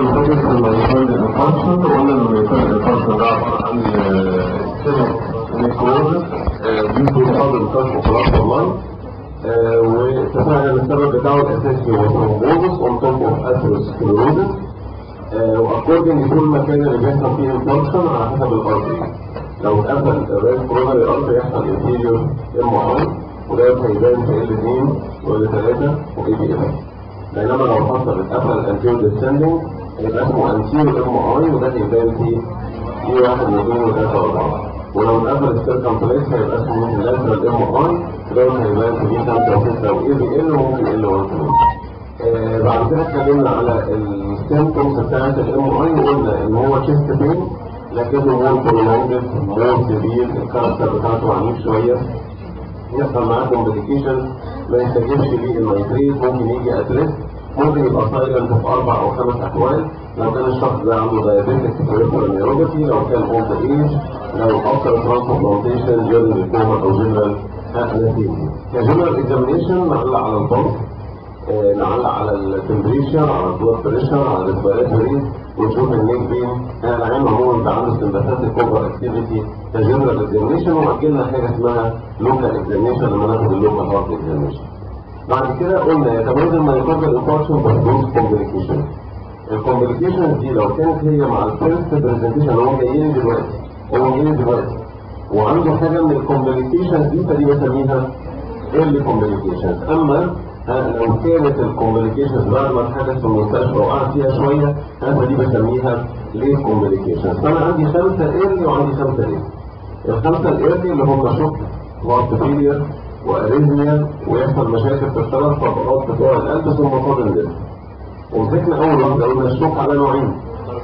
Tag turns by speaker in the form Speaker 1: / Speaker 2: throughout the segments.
Speaker 1: اللي فاتت في الميكروفون الانفانكشن وقلنا ان الميكروفون الانفانكشن ده عباره عن سيرم نيكروز دي توصل للكشف وخلاص والله واتفقنا ان السبب بتاعه الاساسي هو ثرومبوزس اون توب اوف اثيروسكليروزس واكوردنج لكل مكان اللي بيحصل فيه انفانكشن على حسب الارض لو اتقفل الرئيس كورونا الارض يحصل انفيريور ام اي وده هيبان في ال 2 وال 3 واي بي اف بينما لو حصل اتقفل الانتيريور ديسندنج هيبقى اسمه انتيريور ام اي وده هيبان في اي 1 و2 و3 و4 ولو اتقفل السيركمفلكس هيبقى اسمه اللاترال ام اي وده هيبان في بي 5 و6 واي بي ال وممكن ال 1 آه بعد كده اتكلمنا على السيمتومز بتاعت الام اي وقلنا ان هو تشيست بين لكنه مور برولونجد مور سيفير الكاركتر بتاعته عنيف شويه يحصل معاه كومبليكيشن ما يستجيبش ليه النيتريت ممكن يجي اتريس ممكن يبقى سايلنت في اربع او خمس احوال لو كان الشخص ده عنده دايابيتك بريفرال نيوروباثي لو كان اولد ايج لو اكثر ترانسبلانتيشن جنرال كوما او جنرال انستيزيا كجنرال اكزامينيشن نعلق على الضغط آه نعلق على التمبريشر على البلاد بريشر على الريسبيراتوري ونشوف النيك بين العين عموما ده عنده سمباثيك اوفر اكتيفيتي كجنرال اكزامينيشن وعجلنا حاجه اسمها لوكال اكزامينيشن لما ناخد اللوكال هارت اكزامينيشن بعد كده قلنا يتميز المايكروبيال انفاركشن بردوز كومبليكيشن الكومبليكيشن دي لو كانت هي مع الفيرست برزنتيشن هو جايين دلوقتي هو جايين دلوقتي وعنده حاجه من الكومبليكيشن دي فدي بسميها ايرلي كومبليكيشن اما لو كانت الكومبليكيشنز بعد ما اتحدث في المستشفى وقعد فيها شويه انا دي بسميها ليه كومبليكيشنز فانا عندي خمسه ايرلي وعندي خمسه ليه الخمسه الايرلي اللي هم شوك وارت فيلير واريزميا ويحصل مشاكل في الثلاث طبقات بتوع القلب ثم فاضل الليل ومسكنا اول واحده قلنا الشوك على نوعين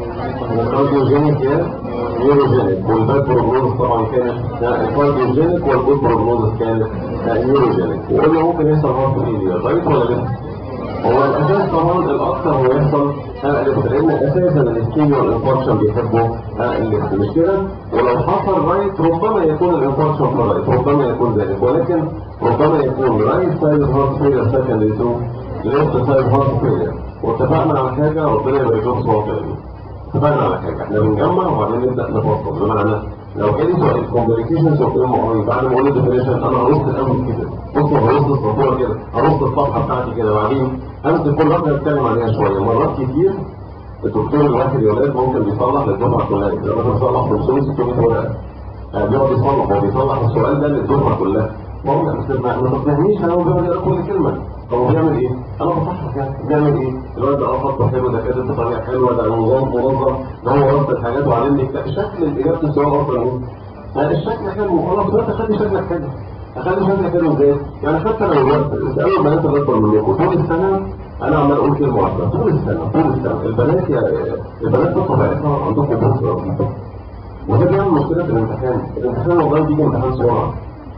Speaker 1: الكارديوجينيك يا نيوروجينيك والباد بروجنوز طبعا كانت الكارديوجينيك والبود بروجنوز كانت نيوروجينيك وقلنا ممكن يحصل هارت فيلير رايت ولا لسه؟ هو الاساس طبعا الاكثر هو يحصل الليفت لان اساسا الاسكيميا والانفاركشن بيحبوا الليفت مش كده؟ ولو حصل رايت ربما يكون الانفاركشن في رايت ربما يكون ذلك ولكن ربما يكون رايت سايد هارت فيلير سكندري تو ليفت سايد هارت فيلير واتفقنا على حاجه ربنا يبارك لهم صوابعنا اتفقنا على حاجه احنا بنجمع وبعدين نبدا نفصل بمعنى لو جالي سؤال الكومبليكيشنز اوف ام اي بعد ما اقول الديفينيشن انا هرص الاول كده بص هرص السطوره كده هرص الصفحه بتاعتي كده بعدين امسك كل واحده اتكلم عليها شويه مرات كتير الدكتور الواحد يا ولاد ممكن بيصلح للدفعه كلها اذا مثلا بيصلح 500 600 ورقه بيقعد يصلح هو بيصلح السؤال ده للدفعه كلها ممكن ما تفهمنيش انا هو بيقعد يقرا كل كلمه هو بيعمل ايه؟ انا بصحح يعني بيعمل ايه؟ الواد ده خطه حلو ده كاتب بطريقه حلوه ده نظام منظم ده هو رصد الحاجات وعلمني شكل الاجابه السؤال اصلا ايه؟ لا الشكل حلو خلاص بس خلي شكلك حلو اخلي شكلك حلو ازاي؟ يعني حتى لو الوقت اسالوا البنات اللي اكبر منكم طول السنه انا عمال اقول كلمه واحده طول السنه طول السنه البنات يا البنات ده طبيعتها عندهم بص وده بيعمل مشكله في الامتحان الامتحان والله بيجي امتحان سرعه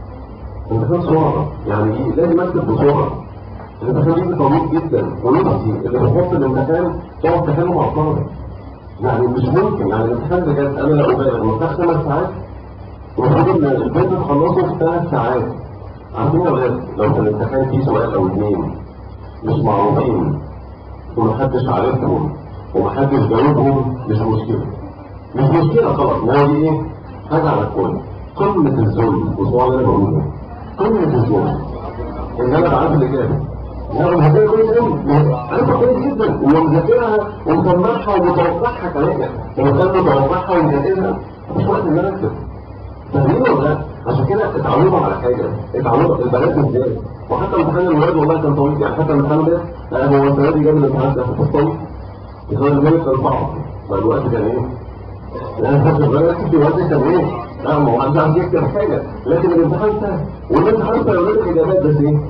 Speaker 1: امتحان سرعه يعني لازم اكتب بسرعه الامتحان بيجي طويل جدا ونفسي اللي بيحط الامتحان تقعد تحله مع الطلبه يعني مش ممكن يعني الامتحان بجد انا لا ابالغ المفتاح خمس ساعات المفروض ان البيت تخلصه في ثلاث ساعات عارفين يا ولاد لو كان الامتحان فيه سؤال او اثنين مش معروفين ومحدش عارفهم ومحدش جاوبهم مش مشكله مش مشكله خلاص ما هو دي ايه؟ حاجه على الكل قمه الذل والسؤال اللي انا بقوله قمه الذل ان انا بعرف الاجابه لا مذاكرها كويس قوي عارفها كويس جدا ومذاكرها ومسمعها ومتوقعها كمان ومكان متوقعها ومجهزها مش وقت ان انا اكتب فاهمين ولا لا؟ عشان كده اتعودوا على حاجه اتعودوا البنات ازاي وحتى امتحان الولاد والله كان طويل يعني حتى الامتحان ده لا هو السنه دي جاب الامتحان ده في الطويل يخلي الولد كان صعب فالوقت كان ايه؟ لا فاكر الولد في الوقت كان ايه؟ لا ما هو انت عايز يكتب حاجه لكن الامتحان سهل والامتحان سهل ولاد الاجابات بس ايه؟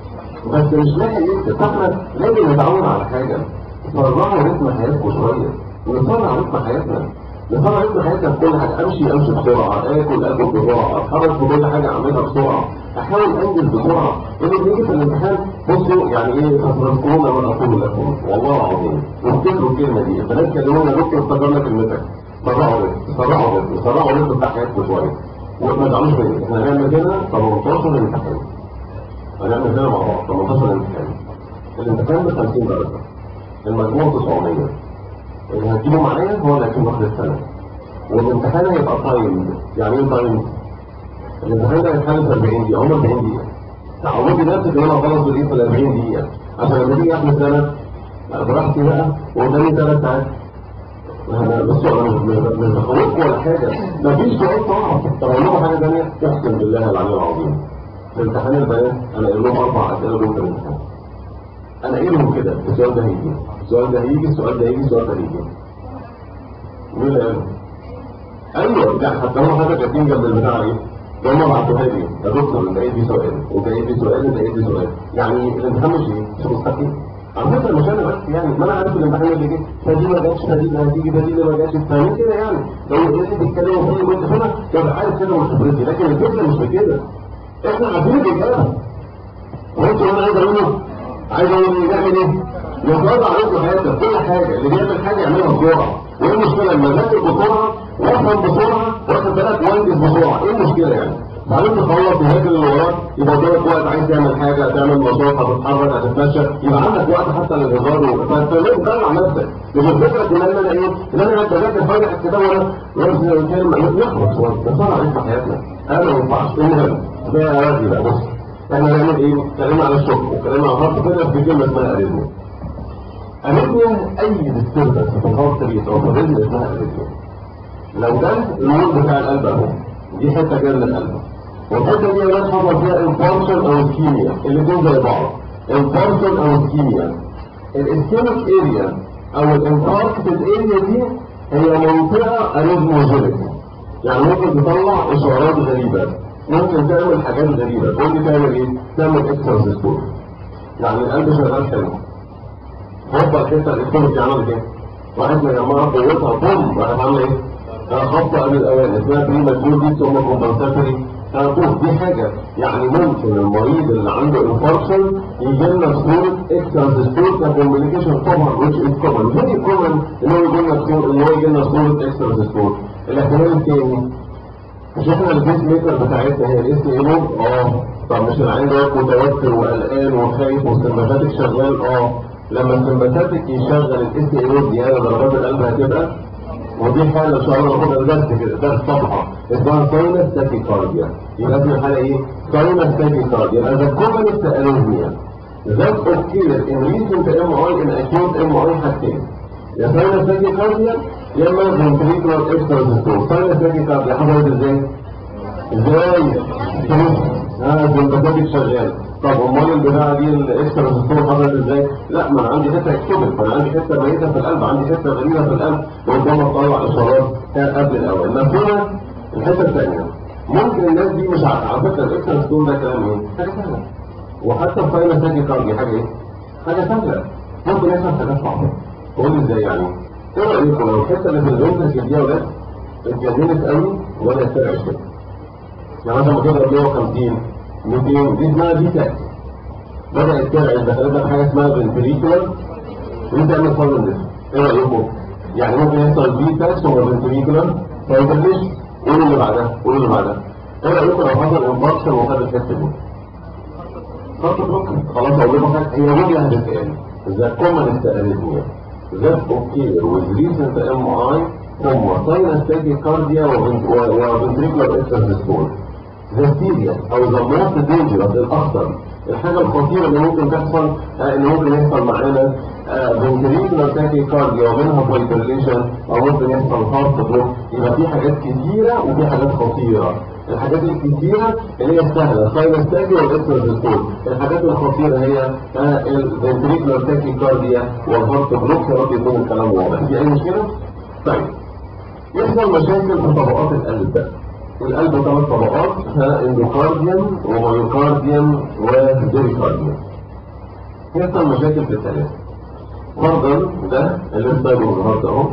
Speaker 1: بس مش لاقي يكتب فاحنا لازم نتعود على حاجه سرعوا رتم حياتكم شويه نسرع رتم حياتنا نسرع رتم حياتنا في كل حاجه امشي امشي بسرعه اكل اكل بسرعه اتحرك في كل حاجه اعملها بسرعه احاول انجز بسرعه لما بنيجي في الامتحان بصوا يعني ايه تفرقون ما اقول لكم والله العظيم وافتكروا الكلمه دي البنات كلمونا دكتور افتكرنا كلمتك سرعوا رتم سرعوا رتم سرعوا رتم بتاع حياتكم شويه وما تزعلوش مني احنا هنعمل هنا 18 امتحان هنعمل هنا مع بعض 18 امتحان الامتحان ب 50 درجه المجموع 900 هتجيبه معايا هو اللي هيكون واخد السنه والامتحان هيبقى تايم يعني ايه تايم؟ الامتحان ده هيتحل في 40 دقيقه هم 40 دقيقه تعودي نفسك ان انا اخلص بالايه في 40 دقيقه عشان لما تيجي اخر سنه براحتي بقى وقدامي ثلاث ساعات انا بصوا انا مش مش بخوفكم ولا حاجه مفيش سؤال صعب طب اقول لكم حاجه ثانيه اقسم بالله العلي العظيم في امتحان البيان انا قايل لهم اربع اسئله جوه الامتحان انا قايلهم كده السؤال ده هيجي السؤال ده هيجي السؤال ده هيجي السؤال ده هيجي مين اللي قاله؟ ايوه ده حتى هم حتى كاتبين جنب البتاع ايه؟ ده هم بعتوها لي يا دكتور انت قايل دي سؤال وانت قايل دي سؤال وانت قايل دي سؤال يعني الامتحان مش ايه؟ مش مستحيل على فكره مش انا بس يعني ما انا عارف الامتحان اللي جه فدي ما جاتش فدي اللي هتيجي فدي اللي ما جاتش فاهمين كده يعني لو اللي بيتكلموا فيه وانت هنا يبقى عارف كده من خبرتي لكن الفكره مش بكده احنا عارفين الاجابه وانتوا انا عايز اقول له عايز اقول له نعمل ايه؟ نتوضع عليكم حياتك كل حاجه اللي بيعمل حاجه يعملها بسرعه وايه المشكله لما اذاكر بسرعه وافهم بسرعه واخد بالك وانجز بسرعه ايه المشكله يعني؟ بعدين تخلص وهاكل اللي وراك يبقى قدامك وقت عايز تعمل حاجه تعمل نشاط هتتحرك هتتمشى يبقى عندك وقت حتى للهزار فانت لازم تطلع نفسك مش الفكره ان انا ايه ان انا قاعد بذاكر فاتح الكتاب وانا وانا كلمه نخلص بسرعه عيش حياتنا انا ما ينفعش المهم زي اراضي بقى بص احنا هنعمل ايه؟ اتكلمنا على الشغل واتكلمنا على الضغط كده في كلمه اسمها اريزميا اريزميا اي ديستربنس في الهارت ريت او في الريزم اسمها اريزميا لو ده النور بتاع القلب اهو دي حته جايه من القلب والحته دي يا ولاد حصل فيها انفارشن او اسكيميا الاثنين زي بعض انفارشن او اسكيميا الاسكيميك اريا او الانفاركتد اريا دي هي منطقه اريزموجينيك يعني ممكن تطلع اشارات غريبه ممكن تعمل حاجات غريبه تقول لي تعمل ايه؟ تعمل اكسترا يعني القلب شغال حلو هوبا الحته الاسكيميك دي عملت ايه؟ واحد مجمعها قوتها بوم راحت عامله ايه؟ خبطه قبل الاوان اسمها بريما جودي ثم كومبنساتوري تنقص دي حاجة يعني ممكن المريض اللي عنده انفاركشن يجي لنا صورة اكسترا ستور ككومبليكيشن طبعا which is common very common ان هو يجي لنا صورة ان هو يجي لنا صورة اكسترا ستور الاحتمال الثاني مش احنا البيس ميكر بتاعتنا هي الاس اي اه طب مش العين ده متوتر وقلقان وخايف والسمباتيك شغال اه لما السمباتيك يشغل الاس اي زيادة ضربات القلب هتبقى ودي حالة ان شاء الله ناخدها درس كده درس صفحة اسمها ساينس تاكيكارديا يبقى اسم الحالة ايه؟ ساينس تاكيكارديا يبقى ذا كومنست اريزميا ذات اوكير ان ريسنت ام اي ان اكيوت ام اي حاجتين يا ساينس تاكيكارديا يا اما فنتريكولار اكسترا ساينس تاكيكارديا حصلت ازاي؟ ازاي؟ اه سمباتيك شغال طب امال البتاعه دي الاكسترا سيستم حصلت ازاي؟ لا ما انا عندي حته اكتوبر فانا عندي حته ميته في القلب عندي حته غريبه في القلب وربما تطلع اشارات قبل الاول مفهومه الحته الثانيه ممكن الناس دي مش عارفه على فكره الاكسترا سيستم ده كلام ايه؟ حاجه سهله وحتى الفاينل تاجي كاردي حاجه ايه؟ حاجه سهله ممكن يحصل حاجات صعبه تقول لي ازاي يعني؟ ايه رايكم لو الحته اللي في الفنتركل دي يا ولاد اتجننت قوي ولا اتسرعت كده؟ يعني مثلا بتضرب 150 200 دي اسمها دي تاك بدأت ترعد دخلت حاجة اسمها فنتريكولار وانت تعمل فاينل ايه رأيكم؟ يعني ممكن يحصل دي تاكس ولا فنتريكولار فاينل قولوا اللي بعدها قولوا اللي بعدها ايه رأيكم لو حصل انفاركشن وخد الحتة دي؟ خط بلوك خلاص اقول لكم حاجة هي وجهة هتتقال ذا كومن اريثميا ذات اوكير with recent MI ثم ساينس تاكيكارديا وفنتريكولار اكسترا ذا سيريس او ذا موست دينجرس الاخطر الحاجه الخطيره اللي ممكن تحصل آه ان ممكن يحصل معانا فنتريكولار تاكيكارديا وبينها فايبريليشن او ممكن يحصل هارت بلوك يبقى في حاجات كتيره وفي حاجات خطيره الحاجات الكتيره اللي هي السهله ساينس تاكي والاكسترا الحاجات الخطيره هي الفنتريكولار تاكيكارديا والهارت بلوك يا رب يكون الكلام واضح في اي مشكله؟ طيب يحصل مشاكل في طبقات القلب ده القلب ثلاث طبقات اندوكارديوم وميوكارديوم وديريكارديوم يحصل مشاكل في الثلاثة فرضا ده اللي بتاعه النهارده اهو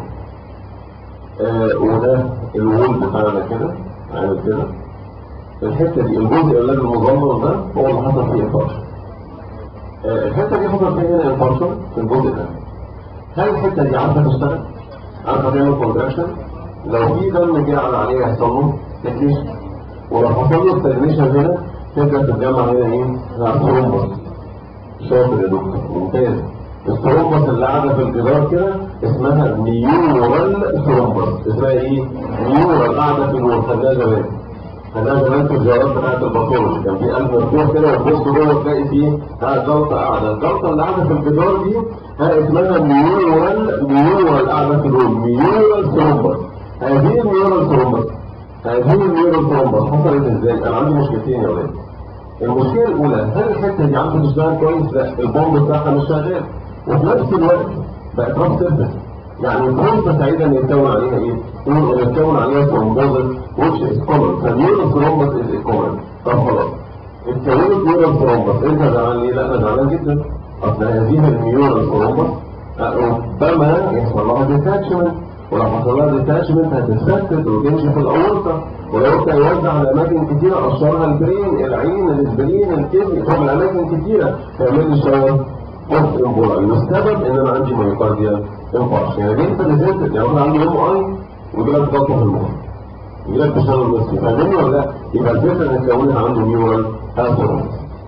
Speaker 1: آه وده الوول بتاعنا كده عامل كده الحته دي الجزء اللي المظلم ده هو اللي حصل فيه انفارشن آه الحته دي حصل فيها هنا انفارشن في الجزء ده هل الحته دي عارفه تشتغل؟ عارفه تعمل كونتراكشن؟ لو في دم جه عليه يحصل له تكليش ولو حصل له ستاجنيشن هنا تبدا تتجمع هنا ايه؟ ثرومبس شاطر يا دكتور ممتاز الثرومبس اللي قاعده في الجدار كده اسمها نيورال ثرومبس اسمها ايه؟ نيورال قاعده في الجدار خدناها زمان خدناها زمان في الجوارات بتاعت الباثولوجي كان في قلب مفتوح كده وتبص جوه تلاقي فيه ها جلطه قاعده الجلطه اللي قاعده في الجدار دي ها اسمها نيورال نيورال قاعده في الجدار نيورال ثرومبس هذه النيورال ثرومبس هذه النيورال ثرومبس حصلت ازاي؟ انا عندي مشكلتين يا ولاد المشكله الاولى هل الحته دي عندي بتشتغل كويس؟ لا البومب بتاعها مش شغال وفي نفس الوقت بقت راس سيرفس يعني فرصه سعيده ان يتكون عليها ايه؟ ان يتكون عليها ثرومبوزس which is common فالنيورال ثرومبس is common طب خلاص اتكونت نيورال ثرومبس انت زعلان ليه؟ لا انا زعلان جدا اصل هذه النيورال ثرومبس ربما يحصل لها ديتاتشمنت ولو حصل لها ديتاتشمنت هتتفتت وتمشي في الاورطه ولو كان يوزع على اماكن كتيره اشهرها البرين العين الاسبرين الكدني طبعا اماكن كتيره تعمل لي شويه بوست امبولاي والسبب ان انا عندي مايوكارديال انفاركشن يعني انت نزلت يعني انا عندي ام اي ويجي لك ضغط في المخ يجي لك تشنج نصفي فاهمني ولا لا؟ يبقى الفكره ان اتكونت عنده نيورال هاثورس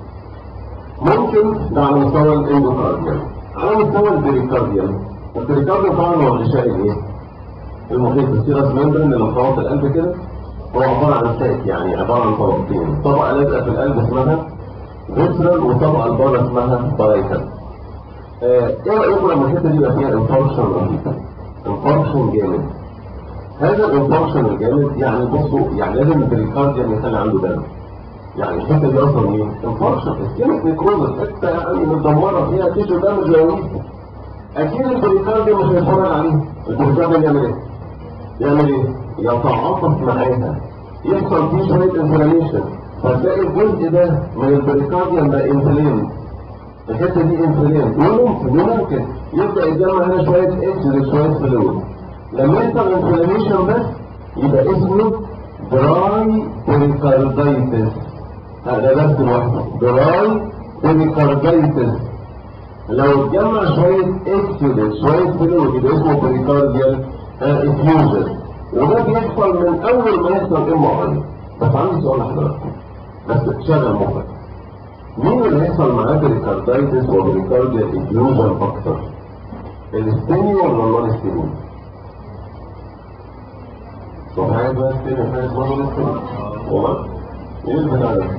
Speaker 1: ممكن ده على مستوى الاندوكارديال على مستوى البريكارديال البريكارديال طبعا هو الغشاء الايه؟ المحيط السيرس ممبرين اللي محوط القلب كده هو عباره عن ساك يعني عباره عن طبقتين طبقه لازقه في القلب اسمها فيسرال وطبقه لبره اسمها بارايتال ايه رايكم لما الحته دي يبقى فيها انفاركشن رهيب انفاركشن جامد هذا الانفاركشن الجامد يعني بصوا يعني لازم البريكارديوم يخلي عنده دم يعني الحته دي اصلا ايه؟ انفاركشن اسكيميك نيكروزس حته يعني متدمره فيها تيشو دامج رهيب اكيد البريكارديوم مش هيتفرج عليه البريكارديوم يعمل ايه؟ يعمل ايه؟ يتعاطف معاها يحصل فيه شويه انفلاميشن فتلاقي الجزء ده من البريكارديوم بقى انفلام الحته دي انفلام وممكن وممكن يبدا يتجمع هنا شويه اكس شويه فلويد لما يحصل انفلاميشن بس يبقى اسمه دراي بريكاردايتس هذا بس لوحده دراي بريكاردايتس لو اتجمع شويه اكسودس شويه فلويد يبقى اسمه بريكارديال افيوجن وده بيحصل من اول ما يحصل ام اي بس عندي سؤال لحضرتك بس شغل مخك مين اللي هيحصل معاه بريكاردايتس وبريكارديال افيوجن اكتر؟ الاستيمي ولا النون استيمي؟ طب حاجه بقى استيمي حاجه اسمها نون استيمي والله؟ ايه البتاع ده؟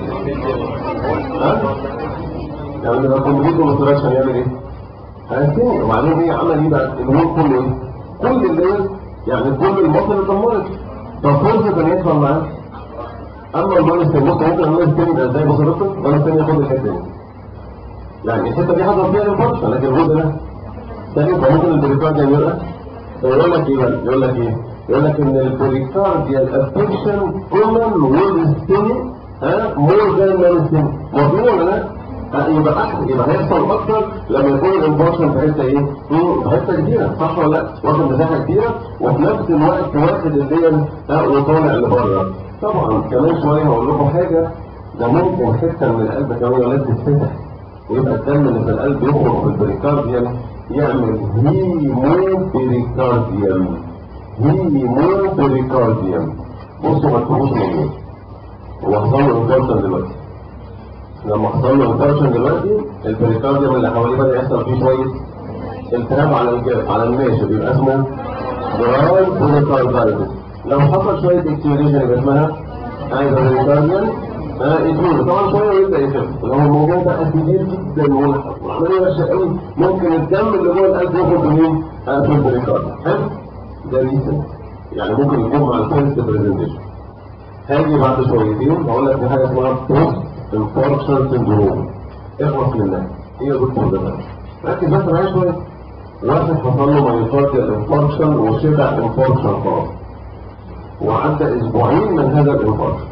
Speaker 1: ها؟ يعني لما كومبليت ومستراكشن يعمل ايه؟ هيستيمي وبعدين هي عمل ايه بقى؟ الهول كله ايه؟ كل الليل يعني كل المصل اتدمرت طب فرصه ان يحصل معاه اما المونس بص ممكن المونس الثاني يبقى ازاي بصرته المونس الثاني ياخد الحته دي يعني الحته دي حصل فيها الفرشه لكن الجزء ده ثاني فممكن البريكارديا يبقى يقول لك ايه بقى؟ يقول لك ايه؟ يقول لك ان البريكارديال افكشن كومن ويز ستيمي ها مور ذان مان ستيمي مظبوط ولا لا؟ يبقى احسن يبقى هيحصل اكتر لما يكون الانفورشن في حته ايه؟ في حته كبيره صح ولا لا؟ واخد مساحه كبيره وفي نفس الوقت واخد اللي وطالع لبره طبعا كمان شويه هقول لكم حاجه ده ممكن حته من القلب كمان يا ولاد تتفتح ويبقى الدم اللي في القلب يخرج في البريكارديوم يعمل هيمو بريكارديوم هيمو بريكارديوم بصوا ما تفهموش مني هو حصل له انفورشن دلوقتي لما حصل له انفرشن دلوقتي البريكارديوم اللي حواليه بدا يحصل فيه شويه التهاب على الجلد على الماشي بيبقى اسمه دراي بريكاردايتس لو حصل شويه اكتيفيشن يبقى اسمها عايزه بريكارديوم ادمين طبعا شويه ويبدا يخف لو الموضوع بقى كبير جدا والعمليه وحشه قوي ممكن الدم اللي جوه القلب يخرج منين؟ في البريكارديوم حلو ده ريسن يعني ممكن يكون مع الفيرست برزنتيشن هاجي بعد شويتين هقول لك في حاجه اسمها بوست انفاركشن سندروم اخلص منها هي دكتور ده ركز بس معايا شويه واحد حصل له مايوكارديال انفاركشن وشبع انفاركشن خلاص وعدى اسبوعين من هذا الانفاركشن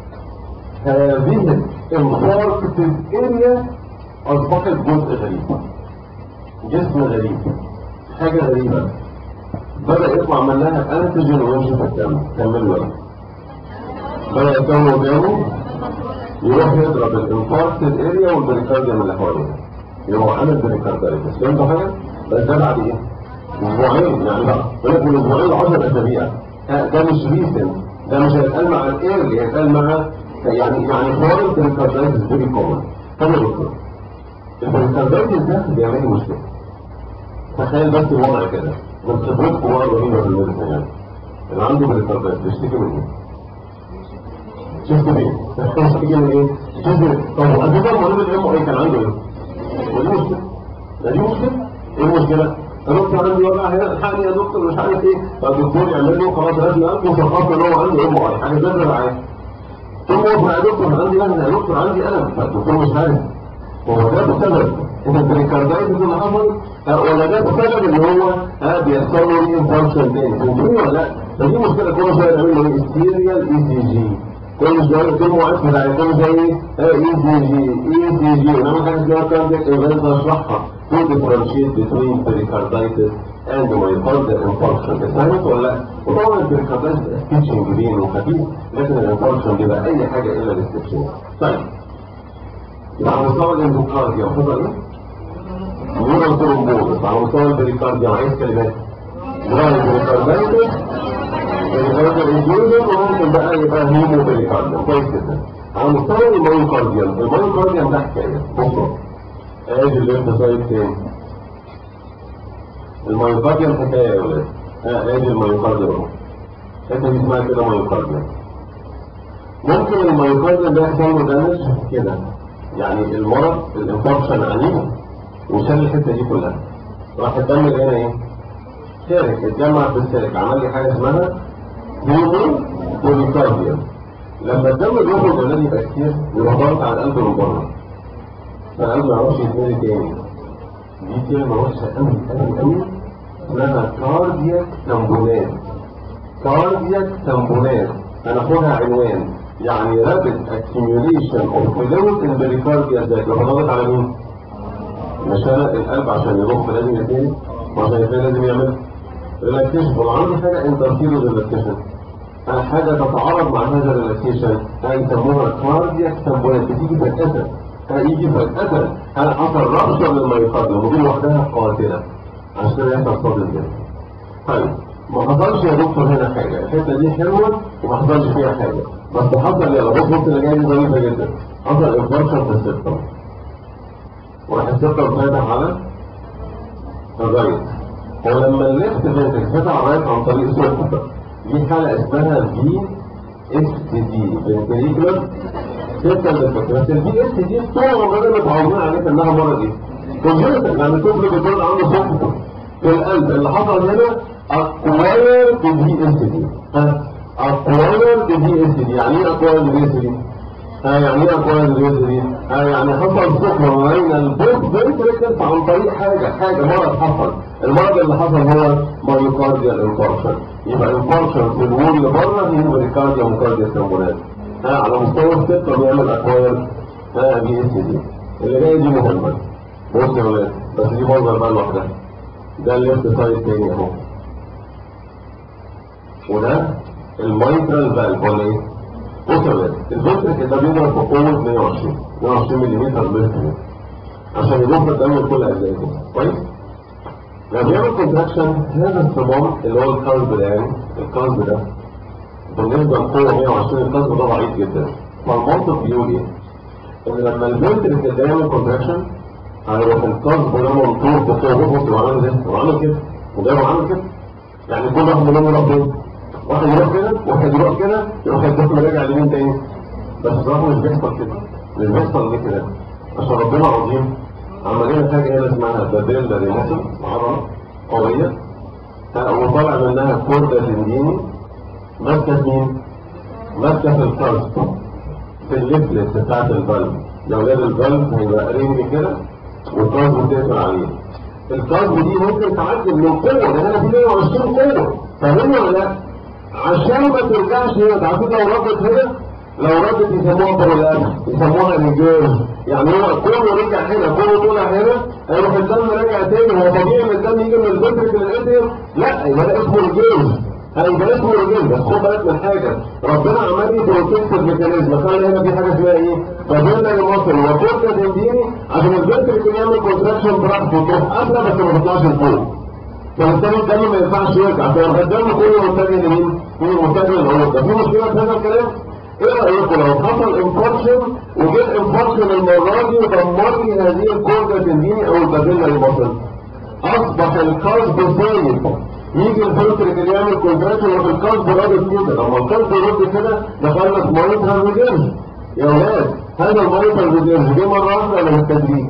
Speaker 1: هذه الانفاركتد اريا اصبحت جزء غريب جسم غريب حاجه غريبه بدا يطلع منها انتيجين ويمشي في الدم كملوا بدا يكون قدامه يروح يضرب الانفاركتد اريا والبريكارديوم اللي حواليه يروح عامل بريكاردايتس فهمتوا حاجه؟ بس ده بعد ايه؟ اسبوعين يعني بقى يقول لك من اسبوعين ل 10 اسابيع ده مش ريسنت ده مش هيتقال مع الايرلي هيتقال مع يعني يعني فورن بريكاردايتس فيري كومن طب يا دكتور البريكاردايتس ده بيعمل لي مشكله تخيل بس الوضع كده من خبرتكم بقى رهيبه في المدرسه يعني اللي عنده بريكاردايتس بيشتكي من ايه؟ شفت ايه؟ بيشتكي من ايه؟ شفت طب اساسا مريض الام ايه كان عنده ايه؟ ودي مشكله ده دي مشكله ايه المشكله؟ يا دكتور عندي وجع هنا الحقني يا دكتور مش عارف ايه فالدكتور يعمل له خلاص لازم قلبه وشخصنا ان هو عنده ام اي حاجه زي الرعايه ثم هو يا دكتور عندي وجع يا دكتور عندي الم فالدكتور مش عارف هو ده بسبب ان البريكاردايتس اللي حصل ولا ده بسبب ان هو ها بيحصل له ري انفكشن تاني فهمتوني ولا لا؟ فدي مشكله كل شويه نعمل له سيريال اي سي جي كل شويه كل واحد بتاع كل شويه اي سي جي اي سي جي انما حاجه اسمها كاردياك ايفنت اشرحها to differentiate between pericarditis and myocardial infarction فهمت ولا لا؟ وطبعا البريكاردايتس ستيتشنج بين وخفيف لكن الانفاركشن بيبقى اي حاجه الا الستيتشنج طيب يبقى على مستوى الاندوكارديا حصل ايه؟ نورال ترومبوز على مستوى البريكارديا عايز كلمات نورال بريكاردايتس بريكارديال انفيوجن وممكن بقى يبقى هيمو بريكارديا كويس جدا على مستوى المايوكارديال المايوكارديال ده حكايه بصوا ادي الليفت سايد تاني المايوكارديال حكايه يا ولاد اه ادي المايوكارديال اهو الحته دي اسمها كده مايوكارديال ممكن المايوكارديال ده يحصل له دامج كده يعني المرض الانفكشن عنيف وشال الحته دي كلها راح الدم اللي هنا ايه؟ سيرك اتجمع في السيرك عمل لي حاجه اسمها هيمو بوليكارديا لما الدم بيخرج الذي يبقى كتير يبقى ضغط على القلب من بره فالقلب ما يعرفش يتملي تاني دي كلمه وحشه قوي قوي قوي اسمها كاردياك تمبونات كاردياك تمبونات هناخدها عنوان يعني rapid accumulation of fluid in the pericardia ذات لو ضغط على مين؟ مش انا القلب عشان يضخ لازم يتنين وعشان يتنين لازم يعمل ريلاكسيشن وعندي حاجه انترفيرو ريلاكسيشن حاجه تتعارض مع هذا الريلاكسيشن يسموها كاردياك تمبونات بتيجي فجأة يجي فجأة هل حصل رابشر للميوكارديوم ودي لوحدها قاتله عشان كده يحصل صدمه كده طيب ما حصلش يا دكتور هنا حاجه الحته دي حلوه وما حصلش فيها حاجه بس حصل يلا بص بص اللي جاي دي ظريفه جدا حصل انفرشن في السيستم وراح السيستم فاتح على الرايت ولما الليفت فينتك فتح على الرايت عن طريق سوق دي حاله اسمها في اس دي فنتريكولار سيستم ديفكت بس الفي اس دي طول عمرنا متعودين عليها انها مرض ايه؟ كونجنتال يعني الطفل بيكون عنده سقط في القلب اللي حصل هنا acquired في اس دي acquired في اس دي يعني ايه acquired في اس دي؟ ها يعني ايه acquired في اس دي؟ ها يعني حصل سقط ما بين البوست فينتريكلز عن طريق حاجه حاجه مرض حصل المرض اللي حصل هو مايوكارديال انفاركشن يبقى انفاركشن في الوول اللي بره هي بريكارديا وميوكارديا سيمبولات ها على مستوى السيستم بيعمل acquired ها في اس دي اللي جاي دي مهمه بص يا ولاد بس دي منظر بقى لوحدها ده الليفت سايد تاني اهو وده المايترال فالف ولا ايه؟ بص يا ولاد الفنتريكل ده بيضرب بقوه 120 120 ملم ميركوري عشان يضخ الدم لكل اجزائه كويس؟ لما بيعمل كونتراكشن هذا الصمام اللي هو الكارب ده يعني الكارب ده بالنسبه لقوه 120 الكارب ده ضعيف جدا فالمنطق بيقول ايه؟ ان لما الفنتريكل ده يعمل كونتراكشن هيروح الكارب ده منطور بقوه بص هو عامل ازاي؟ هو عامل كده وده هو عامل كده يعني كل واحد منهم يروح فين؟ واحد يروح كده واحد يروح كده يروح الجسم راجع لمين تاني بس بصراحه مش بيحصل كده مش بيحصل ليه كده عشان ربنا عظيم عمل لنا حاجه هنا اسمها بابيلا ريموسل عضله قويه وطالع منها كوردا تنديني ماسكه مين؟ ماسكه في الكارب في الليفلت بتاعت الفالف لو جاب الفالف هيبقى رينج كده والكارب بتقفل عليه الكارب دي ممكن تعدي من القوه ده هنا في 120 قوه فاهمين ولا لا؟ عشان ما ترجعش هنا عارفين لو ردت هنا لو ردت يسموها طريقات يسموها انجاز يعني هو كله رجع هنا كله طلع هنا هيروح الدم راجع تاني هو طبيعي ان الدم يجي من الفنتريك للاتريوم لا يبقى ده اسمه انجاز هيبقى اسمه انجاز بس خد بالك من حاجه ربنا عمل لي بروتكت الميكانيزم خلي هنا في حاجه اسمها ايه؟ فبينا المصري وكورتا تنديني عشان الفنتريك يعمل كونتراكشن براحته تروح قافله بس ما تطلعش لفوق فبالتالي الدم ما ينفعش يرجع فيبقى الدم كله متجه لمين؟ كله متجه للعروق ده في مشكله في هذا الكلام؟ ايه رايكم لو حصل انفكشن وجه الانفكشن المره دي ودمر لي هذه الكورده تنديني او البازيلا المصل اصبح القلب ثابت يجي الفلتر اللي يعمل كونتراكشن وفي القلب رابط كده لما القلب يرد كده دخلنا في مونيتر ريجيرج يا ولاد هذا المونيتر ريجيرج جه مره واحده ولا بالتدريج؟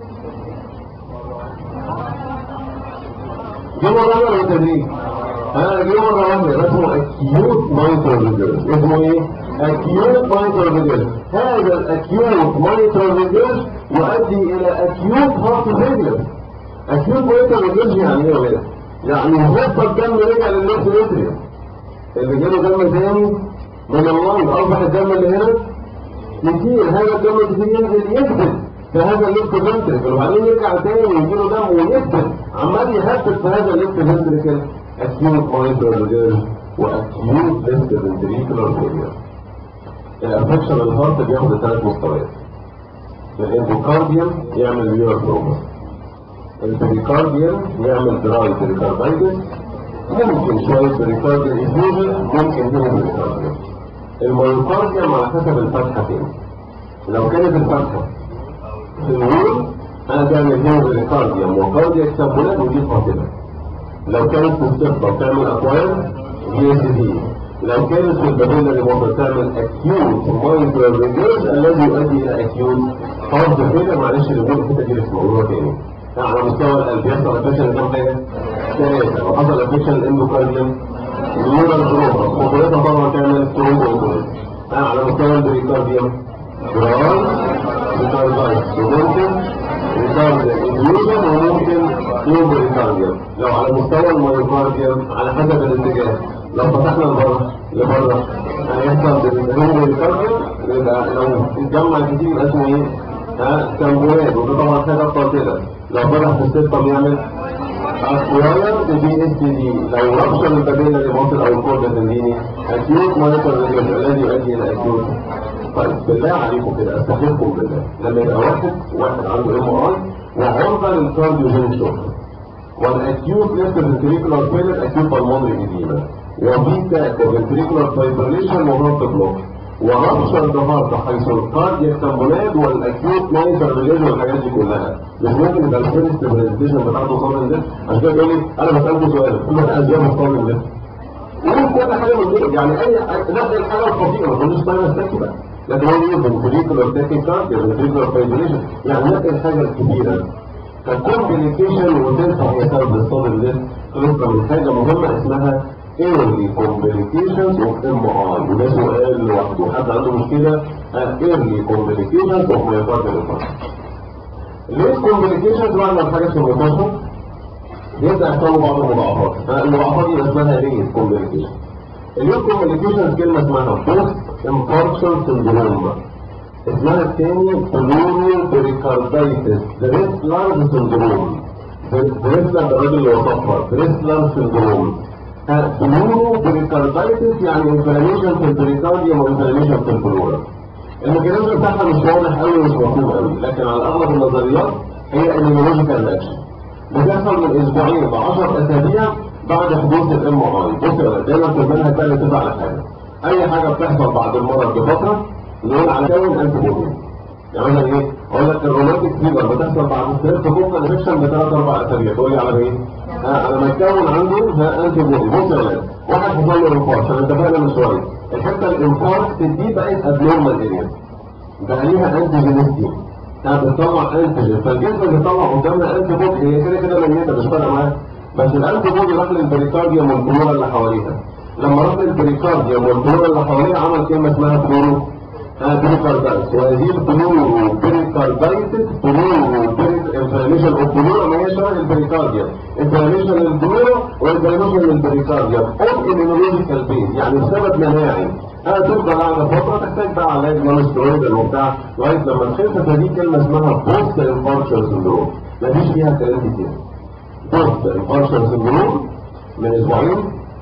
Speaker 1: جه مره واحده ولا بالتدريج؟ ها جه مره واحده ده اسمه اكيوت مونيتر ريجيرج اسمه ايه؟ اكيوت مونيتر ريجيرج هذا الاكيوت مونيتر ريجيرج يؤدي الى اكيوت هارت فيلير اكيوت مونيتر ريجيرج يعني ايه يا ولاد؟ يعني هوب الدم رجع للنفس الاتريا اللي جاله دم تاني من اللنج اصبح الدم اللي هنا كتير هذا الدم الكتير ينزل يثبت في هذا الليفت فنتريكل وبعدين يرجع تاني ويجيله دم ويثبت عمال يهبط في هذا الليفت فنتريكل اكيوت مايتر ريجيرج واكيوت ليفت فنتريكولار فيلير الافكشن الهارت بياخد ثلاث مستويات الاندوكارديوم يعمل ليور بروما البريكارديوم يعمل دراي بريكاردايتس ممكن شوية بريكارديوم إيفوجن ممكن هنا بريكارديوم الميوكارديوم على حسب الفتحة فين لو كانت الفتحة في الوول أنا تعمل هنا بريكارديوم وكاردياك سابولات ودي قاتلة لو كانت في الصفة تعمل أكواير جي اس دي لو كانت في البابيلا اللي تعمل اكيوت مايكرو ريجيرز الذي يؤدي الى اكيوت هارت فيلر معلش اللي بقول الحته دي في موضوع تاني على مستوى القلب يحصل افكشن كام حاجه؟ ثلاثه وحصل افكشن الاندوكارديوم نيورال بروما خطورتها طبعا تعمل ثرومبوزوز على مستوى البريكارديوم جرام ريكاردايت وممكن ريكارديوم انفيوجن وممكن نيو بريكارديوم لو على مستوى الميوكارديوم على حسب الاتجاه لو فتحنا لبره لبره هيحصل بالنيو بريكارديوم يبقى لو اتجمع كتير يبقى اسمه ايه؟ ها تنبوهات وده طبعا حاجه قاتله لو فتح في السيستم يعمل اكواير دي اس دي لو ربش البابيلا اللي واصل او الكود تنديني اكيوت مونيتور الذي يؤدي الى اكيوت طيب بالله عليكم كده استخدمكم بالله لما يبقى واحد واحد عنده ام ار وعرضه للكارديوجين شوك والاكيوت ليفت فنتريكولار فيلر اكيوت بالمونري جديده وبيتا فنتريكولار فايبريشن وهارت بلوك وربشر الهارت حيث الكاردياك تامبولاد والاكيوت مونيتور ريليشن والحاجات دي كلها مش ممكن يبقى الفيرست برزنتيشن بتاعته صامن ده عشان كده بيقول لي انا بسالكم سؤال كل ده اسباب الصامن ده وممكن كل حاجه من دول يعني اي نفس الحاجه الخطيره ما كناش فاهم السكي بقى لكن هو ايه فنتريكولار تاكين كارديا فنتريكولار فايبريشن يعني نفس الحاجه الكبيره فالكومبليكيشن وتنفع هي سبب الصدر ده تذكر من حاجه مهمه اسمها early complications of MRI وده سؤال لوحده حد عنده مشكلة early complications of myocardial infarction ليه complications بعد ما الحاجة في المستشفى يبدأ يحصلوا بعض المضاعفات المضاعفات دي اسمها ليه complications اليوم complications كلمة اسمها post infarction syndrome اسمها الثاني pleural pericarditis Dressler syndrome Dressler ده الراجل اللي وصفها Dressler syndrome بلورو بريكاردايتس يعني انفلاميشن في البريكارديوم وانفلاميشن في البلورا الميكانيزم بتاعها مش واضح قوي ومش مفهوم قوي لكن على اغلب النظريات هي ايميولوجيكال رياكشن بتحصل من اسبوعين ل 10 اسابيع بعد حدوث الام ار اي بص يا دايما في بالها تاني تبع على حاجه اي حاجه بتحصل بعد المرض بفتره نقول على كون انتي بودي يعني مثلا ايه؟ اقول لك الروماتيك فيبر بتحصل بعد ستريس كوكا انفكشن بثلاث اربع اسابيع تقول لي على ايه؟ ها لما يتكون عنده ها انتي بودي بص يا ولاد واحد حصل له انفاركت انا اتفقنا من شويه الحته الانفاركت دي بقت ابنورمال اريا بقى ليها انتيجينيستي ها بتطلع انتيجين فالجسم بيطلع قدامنا انتي بودي هي كده كده ميته مش فارقه معاها بس الانتي بودي راح للبريكارديوم والبلورا اللي حواليها لما راح للبريكارديوم والبلورا اللي حواليها عمل كلمه اسمها بلورو بريكاردايتس وهذه البلورو بريكاردايتس بلورو انفلاميشن اوف بلورا ما هي شبه البريكارديا انفلاميشن للبلورا وانفلاميشن للبريكارديا اون ايميولوجيكال بيز يعني بسبب مناعي انا تفضل قاعده فتره تحتاج بقى علاج نون سترويد وبتاع لغايه لما تخف فدي كلمه اسمها بوست انفاركشن سندروم مفيش فيها كلام كتير بوست انفاركشن سندروم من اسبوعين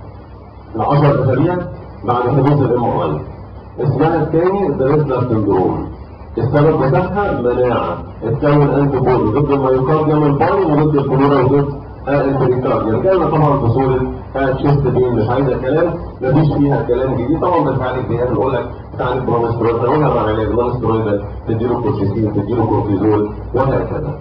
Speaker 1: ل 10 اسابيع بعد حدوث الام اي اسمها الثاني دريسلر سندروم السبب بتاعها مناعة اتكون انتي بودي ضد الميوكارديوم الباي وضد البلورا وضد البريكارديوم جاية طبعا في صورة تشيست بين مش عايزه كلام مفيش فيها كلام جديد طبعا بتعالج بيها بنقول لك تعالج برونسترويد هنقولها مع علاج برونسترويد تديله كورتيزين تديله كورتيزول وهكذا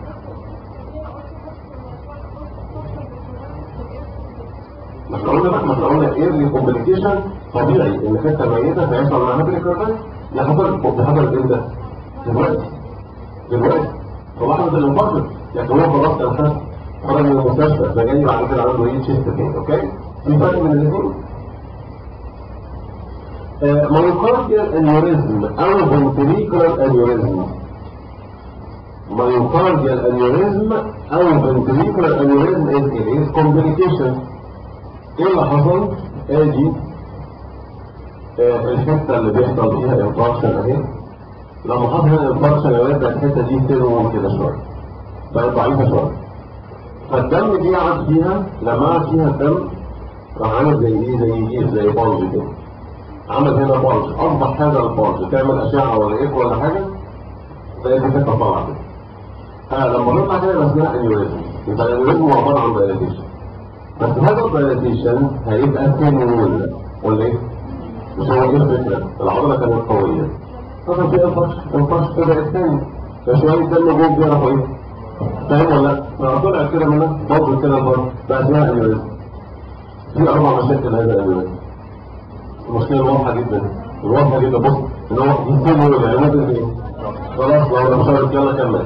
Speaker 1: ما احنا قلنا بقى ما احنا قلنا ايرلي كومبليكيشن طبيعي ان حته ميته فيحصل معاها بريكاردايت ده حصل ده حصل امتى؟ دلوقتي دلوقتي فلحظه الانفاركت لكن هو خلاص كان خد خرج من المستشفى فجاي بعد كده عنده ايه تشيست بين اوكي؟ في فرق بين الاثنين مايوكارديال انيوريزم او فنتريكولار انيوريزم مايوكارديال انيوريزم او فنتريكولار انيوريزم از كومبليكيشن ايه اللي حصل؟ ادي آه الحته اللي بيحصل فيها انفاركشن اهي لما حصل هنا انفاركشن يا ولاد الحته دي تنمو كده شويه بقت ضعيفه شويه فالدم دي قعد فيها لما قعد فيها الدم راح عامل زي ايه زي ايه زي بلج كده عمل هنا بلج اصبح هذا البلج تعمل اشعه ولا ايه ولا حاجه تلاقي في حته طالعه كده ها لما نطلع كده يبقى اسمها انيوريزم يبقى الانيوريزم هو عباره عن دايليتيشن بس هذا الدايليتيشن هيبقى ثاني ولا ايه؟ مش هو ايه الفكره؟ العضله كانت قويه فكان في انفرش انفرش كده الثاني فشويه دم جوه بيعرفوا ايه؟ فاهم ولا لا؟ فطلع كده منها برضه كده برضه بقى اسمها انيوريزم في اربع مشاكل هذا الانيوريزم المشكله واضحه جدا الواضحه جدا بص ان هو يسيبه يعني ممكن ايه؟ خلاص لو انا مشارك يلا كمل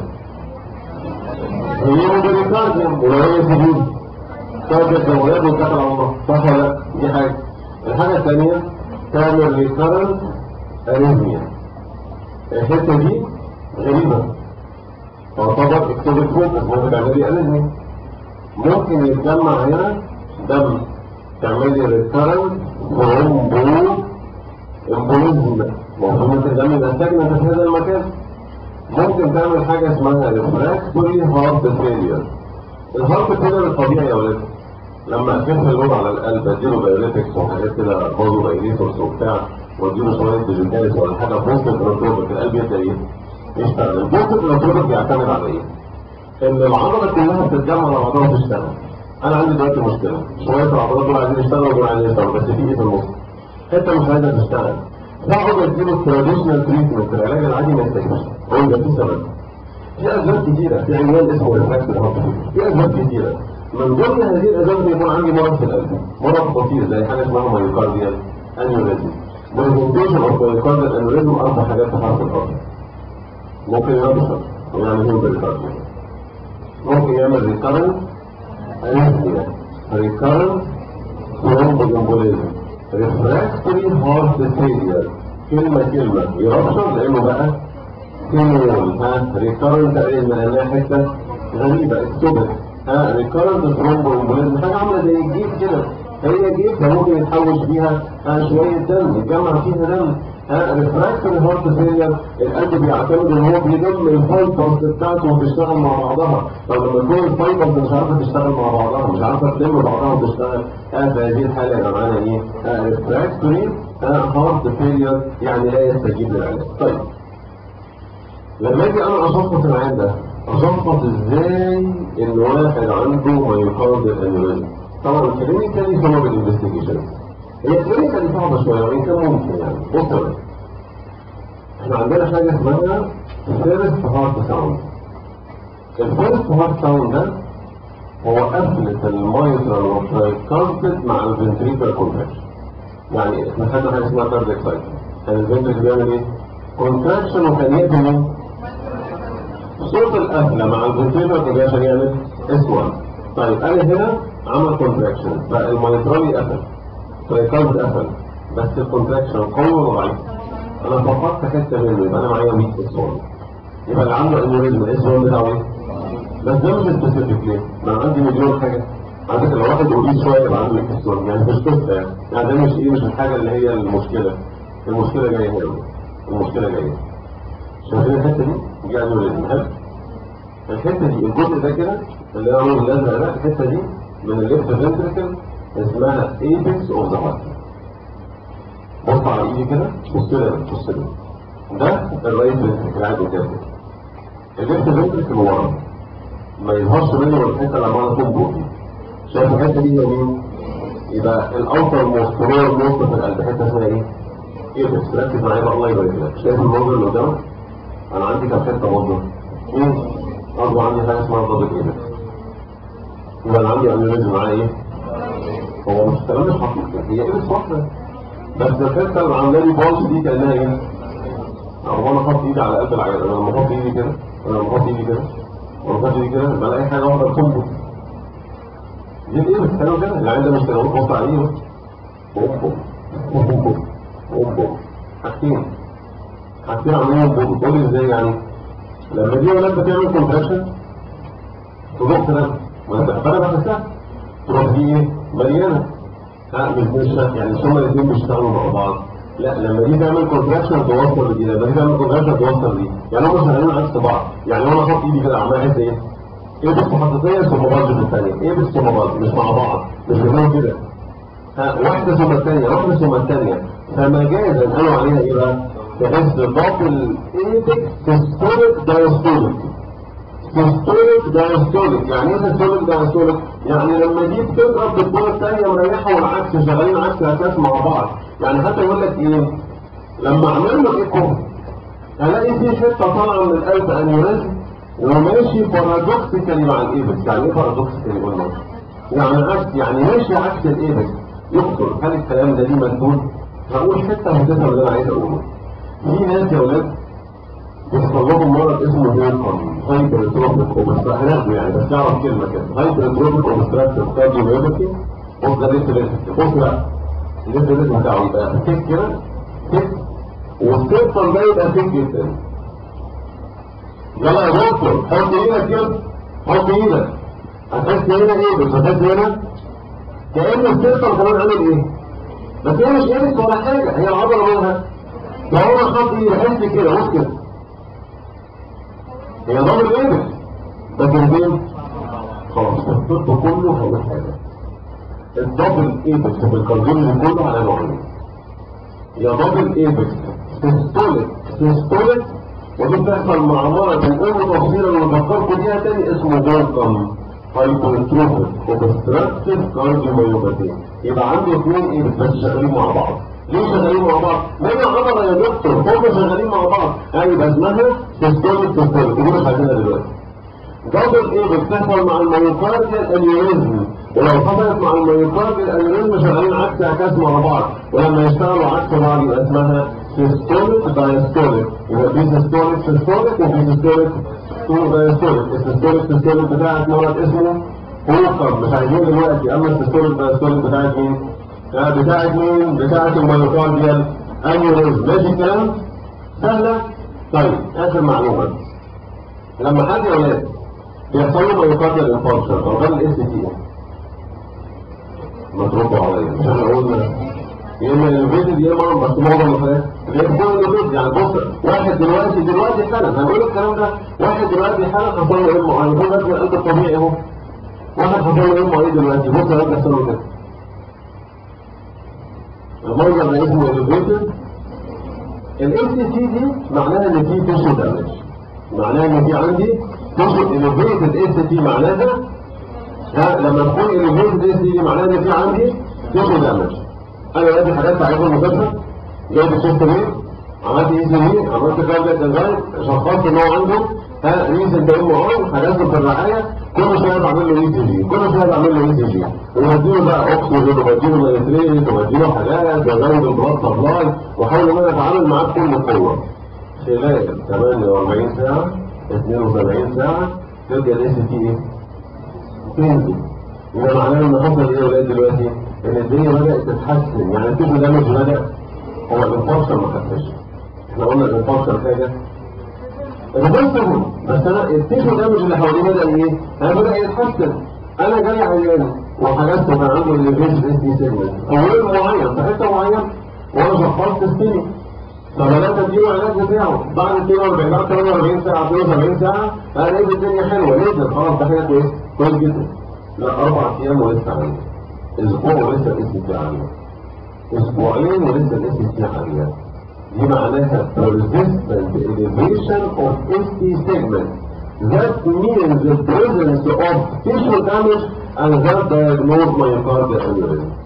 Speaker 1: هي مدركات ولو هي سجود توجد جمهوريات واتكل على الله صح ولا لا؟ دي حاجه الحاجه الثانيه تعمل ريكارنت اريزميا الحته دي غريبه تعتبر اكتوبك فوكس ممكن تعملي اريزميا ممكن يتجمع هنا دم تعملي ريكارنت ثرومبو امبوليزم المفروض ان الدم يبقى ساكنه في هذا المكان ممكن تعمل حاجه اسمها ريفراكتوري هارت فيلير الهارت فيلير الطبيعي يا ولاد لما اكف اللود على القلب اديله بايوليتكس وحاجات كده برضه بايليتوس وبتاع واديله شويه ديجيتاليس ولا حاجه بوست الانتروبيك القلب يبدا ايه؟ يشتغل البوست الانتروبيك بيعتمد على ايه؟ ان العضله كلها بتتجمع على بعضها وتشتغل انا عندي دلوقتي مشكله شويه العضلات دول عايزين يشتغلوا ودول عايزين يشتغلوا بس في ايه في النص؟ حته مش عايزه تشتغل فاقعد اديله التراديشنال تريتمنت العلاج العادي ما يستجيبش هو ده في سبب في اسباب كتيره في عنوان اسمه ريفراكتور هارت في اسباب كتيره من ضمن هذه الاسباب يكون عندي مرض في القلب مرض خطير زي حاجه اسمها مايوكارديال انيوريزم برزنتيشن اوف مايوكارديال انيوريزم اربع حاجات في حرف الارض ممكن يربشر ويعمل هو بريكارديال ممكن يعمل ريكارنت انيوريزم ريكارنت ثرومبوزمبوليزم ريفراكتوري هارت فيلير كلمه كلمه يربشر لانه بقى كيميول ها ريكارنت من انها حته غريبه اكتبت ها ريكارنت ثرومبوزمبوليزم حاجه عامله زي الجيب كده هي جيب ممكن يتحوش فيها ها شويه دم يتجمع فيها دم ها ريفراكتوري هارت فيلير القلب بيعتمد ان هو بيضم الفايبرز بتاعته وتشتغل مع بعضها طب لما تكون الفايبرز مش عارفه تشتغل مع بعضها مش عارفه تلم بعضها وتشتغل ها في هذه الحاله يبقى معانا ايه؟ ها ريفراكتوري هارت فيلير يعني لا يستجيب للعلاج طيب لما اجي انا اشخص العيان ده اشخص ازاي ان واحد عنده مايوكارديال انيوريزم طبعا الكلينيكالي ثم بالانفستيجيشن هي الكلينيكالي صعبه شويه وان كان ممكن يعني بص يا ولد. احنا عندنا حاجه اسمها فيرست هارت ساوند الفيرست هارت ساوند ده هو قفلة المايترال والترايكاربت مع الفنتريكال كونتراكشن يعني احنا خدنا حاجه اسمها كاردياك سايكل كان الفنتريكال بيعمل ايه؟ كونتراكشن وكان يقفل صوت القفلة مع الفنتريكال كان عشان يعمل اس 1 طيب انا هنا عمل كونتراكشن فالمايترالي قفل ترايكاربت قفل بس الكونتراكشن قوي ولا ضعيف؟ انا فقدت حته منه يبقى انا معايا 100 اس 1 يبقى اللي عنده انوريزم الاس 1 بتاعه ايه؟ بس ده مش سبيسيفيك ليه؟ ما انا عندي مليون حاجه على فكره لو واحد اوبيس شويه يبقى عنده اس 1 يعني مش قصه يعني يعني ده مش ايه مش الحاجه اللي هي المشكله المشكله جايه هنا المشكله جايه شايفين الحته دي؟ دي انوريزم حلو؟ الحته دي الجزء ده كده اللي هو اللون الازرق ده الحته دي من الليفت فنتركل اسمها ايبكس اوف ذا هارت بص على ايدي كده بص لي بص لي ده الرايت فنتركل قاعد قدام كده الليفت فنتركل ورا ما يظهرش منه الحته اللي عماله تنبض دي شايف الحته دي هي مين؟ يبقى الاوتر موست لور موست في القلب حته اسمها ايه؟ ايه بس ركز معايا بقى الله يبارك لك شايف المنظر اللي قدامك؟ انا عندي كام حته منظر؟ ايه؟ برضه عندي حاجه اسمها ضابط ايه بس يبقى انا عندي انيوريزم معاه ايه؟ هو مش كلام مش حقيقي هي ايه بس واحده بس الحته اللي عامله لي بالش دي كانها ايه؟ هو انا حاطط ايدي على قلب العيان انا لما احط ايدي كده انا لما احط ايدي كده لما احط ايدي كده بلاقي حاجه واحده بتنبض دي ايه بس كانوا كده العيان ده مش كانوا بتحط عليه بس بوم بوم بوم بوم بوم بوم حاجتين حاجتين عاملين ينبضوا تقول لي ازاي يعني لما دي ولاد بتعمل كونتراكشن تضغط نفسك ما انت فانا بحسها تروح دي ايه مليانه ها مش مش يعني مش هما الاثنين بيشتغلوا مع بعض لا لما دي تعمل كونتراكشن توصل لدي لما دي تعمل كونتراكشن توصل لدي يعني هم شغالين عكس بعض يعني انا احط ايدي كده عمال احس ايه ايه بس محطتين ثم برضه الثانيه ايه بس ثم برضه مش مع بعض مش بيعملوا كده ها واحده ثم الثانيه واحده ثم الثانيه فمجازا قالوا عليها ايه بقى؟ تحس ضغط الايدك سيستوليك دايستوليك سيستوليك دايستوليك يعني ايه سيستوليك دايستوليك؟ يعني لما دي بتضرب بالكره الثانيه مريحه والعكس شغالين عكس اساس مع بعض يعني حتى يقول لك ايه لما اعمل له ايكو الاقي في حته طالعه من القلب انيوريزم وماشي بارادوكسيكالي مع الايبكس يعني ايه بارادوكسيكالي قلنا يعني عكس يعني ماشي عكس الايبكس يقصر هل الكلام ده ليه مجهول هقول حته وهتفهم اللي انا عايز اقوله في ناس يا ولاد بيحصل لهم مرض اسمه هيركم هايبرتروفيك اوبستراكتيف هناخده يعني بس تعرف كلمه كده هايبرتروفيك اوبستراكتيف كارديوميوباثي بص ده لسه لسه بص بقى لسه لسه بتاعه يبقى تك كده تك والسيرفر ده يبقى تك جدا يلا يا دكتور حط ايدك كده حط ايدك هتحس هنا ايه بس هتحس هنا كأن السيرفر كمان عامل ايه بس هي مش ايدك ولا حاجه هي العضله مالها فهو حط ايدك حس كده بص كده هي ضامن ايدك لكن فين خلاص الطب كله هو حاجه الدبل ايبكس في الكارديولوجي كله على نوعين يا دبل ايبكس سيستوليك سيستوليك ودي بتحصل مع مرض الام تفصيلا اللي بفكركم بيها تاني اسمه جوكم هايبرتروفيك اوبستراكتيف كارديوميوباثي يبقى عنده اثنين ايبكس بس شغالين مع بعض ليه شغالين مع بعض؟ ما هي عضله يا دكتور هم شغالين مع بعض يعني يبقى اسمها سيستوليك سيستوليك دي مش عايزينها دلوقتي دبل ايه بتحصل مع الميوكارديال انيوريزم ولو حصلت مع الميوكارديال انيوريزم شغالين عكس عكاس مع بعض ولما يشتغلوا عكس بعض يبقى اسمها سيستوليك دايستوليك يبقى في سيستوليك سيستوليك وفي سيستوليك تو دايستوليك السيستوليك سيستوليك بتاعت مرض اسمه هوكر مش عايزين دلوقتي اما السيستوليك دايستوليك بتاعت مين؟ بتاعت مين؟ بتاعت الميوكارديال انيوريزم ماشي الكلام؟ سهلة؟ طيب اخر معلومة لما حد يا ولاد يحصل له ميوكارديال انفاركشن او ده الاس تي ما تردوا عليا مش انا اقول يا اما الفيديو يا اما بس معظم الحالات بيحصل له الفيديو يعني بص واحد دلوقتي دلوقتي حالا هنقول الكلام ده واحد دلوقتي حالا حصل له ام اي هو ده القلب الطبيعي اهو واحد حصل له ام اي دلوقتي بص يا بيحصل له كده المنظر ده اسمه الفيديو الاس تي دي معناها ان في تيشو دامج معناها ان في عندي تيشو الفيتد اس تي معناها ها لما تكون الفيتد اس تي معناها ان في عندي تيشو دامج انا ادي حاجات تعرف المستشفى جايب الشيست مين عملت اي سي مين عملت كاربلت ديزاين شخصت ان هو عنده ها ريزن ام ار حجزته في الرعايه كل شويه بعمل له اي سي جي كل شويه بعمل له اي سي جي وبديله بقى اوكسجين وبديله نيتريت وبديله حاجات وازود البلاد سبلاي واحاول ان انا اتعامل معاه بكل قوه خلال 48 ساعه 72 ساعه ترجع الاس تي ايه؟ تنزل يبقى معناه ان حصل ايه يا ولاد دلوقتي؟ ان الدنيا بدات تتحسن يعني التيشو دامج بدا هو الانفكشن ما خفش احنا قلنا الانفكشن حاجه الانفكشن بس انا التيشو دامج اللي حواليه بدا ايه؟ انا بدا يتحسن انا جاي عيان وحاجات كان عنده الليفيشن اس دي سيجمنت طويل معين في حته معين وانا شخصت السني فبدات اديله العلاج بتاعه بعد 42 بعد 48 ساعه 72 ساعه انا لقيت الدنيا حلوه نزل خلاص ده حاجه كويسه كويس جدا لا اربع ايام ولسه عندي اسبوع ولسه الاس تي عاليه اسبوعين ولسه الاس تي عاليه دي معناها persistent elevation of ST segment that means the presence of tissue damage and that diagnosed myocardial aneurysm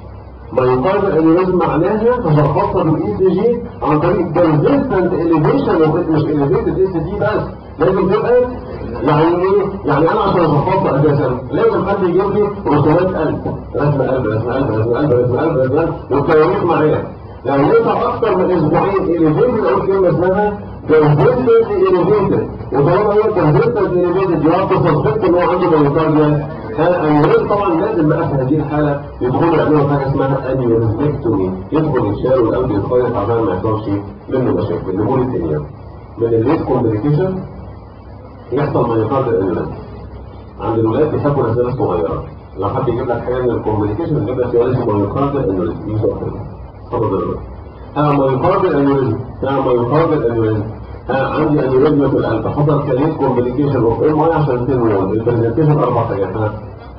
Speaker 1: مايوكاردال انيوريزم معناها هشخصها بالاي سي جي عن طريق كونسيستنت اليفيشن مش اليفيتد اي سي جي بس لازم تبقى يعني ايه؟ يعني انا عشان اشخصها اساسا لازم حد يجيب لي رسومات قلب رسم قلب رسم قلب رسم قلب رسم قلب رسم قلب والتواريخ معايا لو لقيتها اكتر من اسبوعين اليفيتد اقول كلمه اسمها كونسيستنت اليفيتد وطالما هي كونسيستنت اليفيتد يبقى تصدقت ان هو عنده مايوكارديال الانيوريزم طبعا لازم بقى في هذه الحاله يدخلوا يعملوا حاجه اسمها انيوريزمكتومي يدخل يشال والقلب يتخيط عشان ما يحصلش منه مشاكل نموليتينيا من الليت كومبليكيشن يحصل مايوكارد انيوريزم عند الولاد بيحبوا الاسئله الصغيره لو حد يجيب لك حاجه من الكومبليكيشن يجيب لك سؤال اسمه مايوكارد انيوريزم يوسف اتفضل دلوقتي انا مايوكارد انيوريزم انا مايوكارد انيوريزم انا عندي انيوريزم في القلب حصل كليت كومبليكيشن اوف ام اي عشان تنمو البرزنتيشن اربع حاجات ها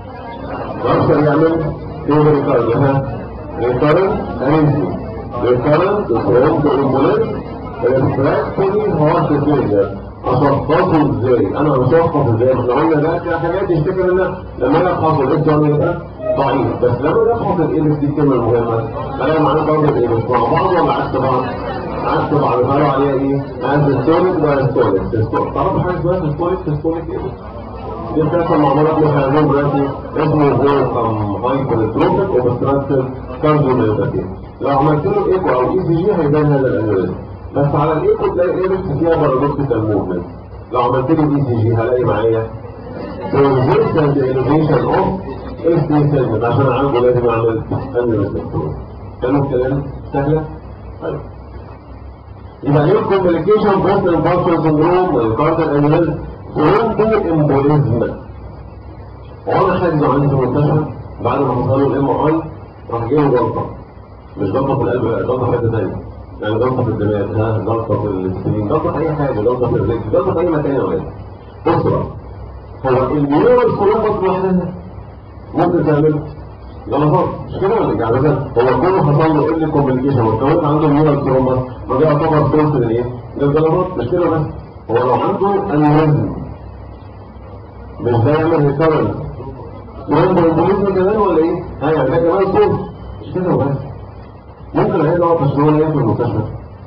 Speaker 1: ممكن يعمل فيفر كارد ها ريكارنت انيزي ريكارنت فروم ذا امبولانس ريفراكتوري هارت فيلير اشخصه ازاي انا بشخص ازاي احنا قلنا ده كده حاجات يفتكر ان لما انا افحص الاسم يبقى ضعيف بس لما انا افحص الايبس دي الكلمه المهمه انا معناه برضه الايبس مع بعض ولا عكس بعض؟ عكس بعض قالوا عليها ايه؟ انستوليك وانستوليك تستوليك تعرفوا حاجه اسمها تستوليك تستوليك ايبس دي بتحصل مع مرض مخازن دلوقتي اسمه فولكم هايبرتروفيك اوبستراكتيف كارديوميوباثي لو عملت له ايكو او اي سي جي هيبان هذا الانوريزم بس على الايكو تلاقي ايركس فيها بارادوكسيكال موفمنت لو عملت له اي سي جي هلاقي معايا persistent elevation of ST segment عشان عنده لازم اعمل انوريزم كانوا الكلام سهله؟ طيب يبقى ليه كومبليكيشن بوست امبالسر سندروم والكارديال انوريزم ثرومبو امبوليزم وانا حاجز عندي في المستشفى بعد ما حصل له الام اي راح جاي جلطه مش جلطه في القلب لا جلطه في حته ثانيه يعني جلطه في الدماغ ها جلطه في السنين جلطه في اي حاجه جلطه في الرجل جلطه في اي مكان يا ولاد بص بقى هو النيورال ثرومبس لوحدها ممكن تعمل جلطات مش كده ولا يعني مثلا هو كله حصل له ال كومبليكيشن وكمان عنده نيورال ثرومبس ما ده يعتبر سورس للايه؟ للجلطات مش كده بس هو لو عنده انيوريزم مش ده يعمل ريكارنت ثرومبو امبوليزم كمان ولا ايه؟ ها يعني ده كمان سورس مش كده وبس ممكن العيال يقعد في الشغل في المستشفى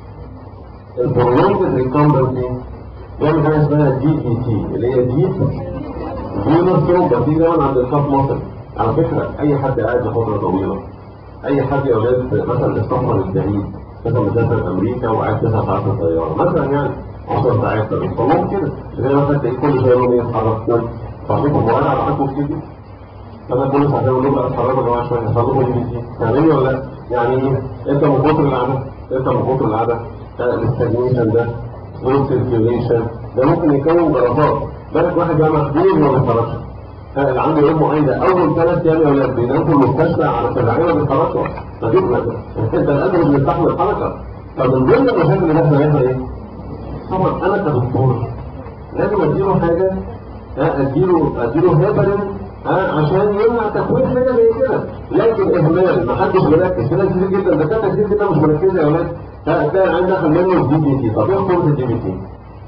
Speaker 1: البرولونج ريكامبرسي بيعمل حاجه اسمها دي اي تي اللي هي دي فينوس ثرومبس دي دايما عند الخط مصر على فكره اي حد قاعد لفتره طويله اي حد يا اولاد مثلا السفر البعيد مثلا مسافر امريكا وقاعد تسع ساعات في الطياره مثلا يعني 10 ساعات طب يوصلهم كده زي مثلا تلاقيه كل شويه يوم يتحرك فاشوفوا هو انا معاكم في كده فانا كل ساعتين اقول لهم اتحركوا يا جماعه شويه خلوكم دي بي فاهمين ولا لا؟ يعني ايه؟ انت من كتر العدد انت من كتر العدد الاستجنيشن ده سلو سيركيوليشن ده ممكن يكون جلطات بالك واحد بقى مخدوم وما بيتحركش اللي عنده ام عايده اول ثلاث ايام يا ولاد بينام في المستشفى على سبعين ما بيتحركش فديك انت القلب مش بيستحمل الحركه فمن ضمن المشاكل اللي احنا بنعمل ايه؟ طبعا انا كدكتور لازم اديله حاجه اديله اديله هيبرين عشان يمنع تكوين حاجه زي كده لكن اهمال ما حدش بيركز في ناس كتير جدا دكاتره كتير جدا مش مركزه يا اولاد هتلاقي العين دخل منه الدي بي تي طب ايه خطوره الدي بي تي؟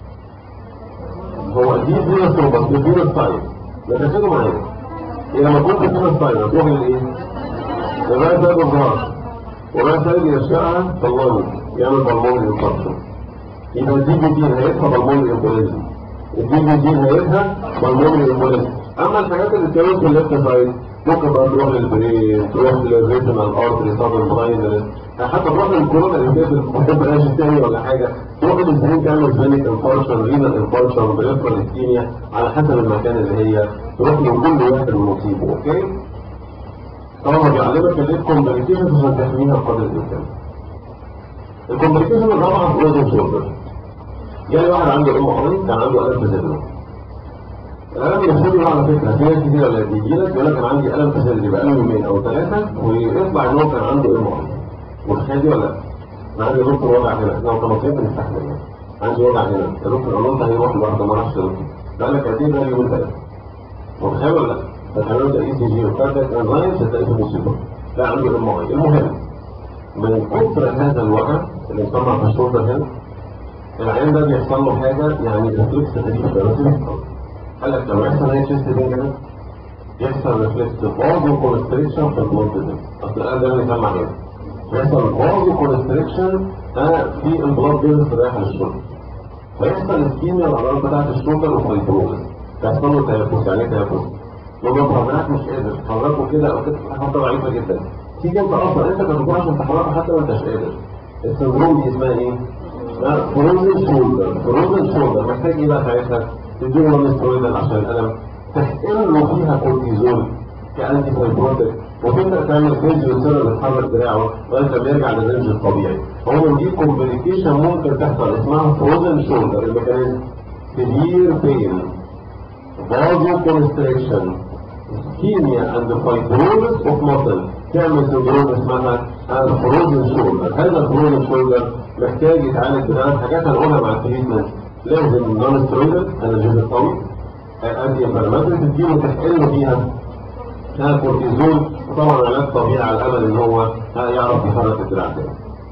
Speaker 1: هو دي فيروس روبوت دي فيروس سايد ركزوا معايا لما كنت فيروس سايد هتروح لايه؟ لغايه سايد الظهر وغايه سايد يرشقها طلعني يعمل بالمونري انفكشن يبقى الدي بي تي هيدفع بالمونري امبوليزم الدي بي تي هيدفع بالمونري امبوليزم اما الحاجات اللي بتتكلم في الليفت سايد ممكن بقى تروح للبرين تروح للريتنال ارتري صدر البراين حتى تروح للكورونا اللي فيها بتحب الاش الثاني ولا حاجه تروح للبرين تعمل فينيك انفارشن رينال انفارشن بريفرال اسكيميا على حسب المكان اللي هي تروح لكل واحد المصيبه اوكي طبعا بيعلمك الليت كومبليكيشن عشان تحميها بقدر الامكان الكومبليكيشن الرابعه في الاوزن شولدر جاي واحد عنده ام عمري كان عنده الم في صدره الالم يحصل على فكره في ناس كتير اللي بيجي لك يقول لك انا عندي الم في صدري بقى يومين او ثلاثه ويطلع ان هو كان عنده ام عمري متخيل دي ولا لا؟ انا عندي دكتور وجع هنا احنا طماطمين بنستحمل يعني عندي وجع هنا يا دكتور قال له انت هيروح لوحده ما راحش دكتور قال لك قد ايه ده يومين ثلاثه متخيل ولا لا؟ فتعملوا ده اي سي جي وكاردياك انزايمز هتلاقي في مصيبه لا عنده ام عمري المهم من كثر هذا الوجع اللي مسمى في الشولدر هنا العيان ده بيحصل له حاجه يعني ريفلكس غريب ده قال لك لو يحصل هي تشيست بين كده يحصل ريفلكس فازو كونستريكشن في البلد ده اصل الان ده اللي سمع هنا يحصل فازو كونستريكشن في البلد ده رايح للشرب فيحصل اسكيميا العضلات بتاعت الشوكر وفايبروز تحصل له تيبس يعني ايه تيبس؟ لو بتحرك مش قادر تحركه كده او كده حركه ضعيفه جدا تيجي انت اصلا انت كدكتور عشان تحركه حتى ما انتش قادر السندروم دي اسمها ايه؟ فروزن شولدر فروزن شولدر محتاج ايه بقى ساعتها؟ تديله نون عشان الالم تحقن له فيها كورتيزون كأنتي فايبروتك وتبدا تعمل فيزيو اللي تحرك دراعه لغايه لما يرجع للرينج الطبيعي هو دي كومبليكيشن ممكن تحصل اسمها فروزن شولدر الميكانيزم سيفير بين فازو كونستريكشن ischemia and fibrosis of muscle تعمل سندروم اسمها الفروزن شولدر هذا الفروزن شولدر محتاج يتعالج بثلاث حاجات هنقولها مع التريتمنت لازم نون سترويدال انالجيزك قوي انتي انفلاماتوري تديله تحقن له فيها ها كورتيزون وطبعا علاج طبيعي على الامل ان هو ها يعرف يحرك الدراع تاني.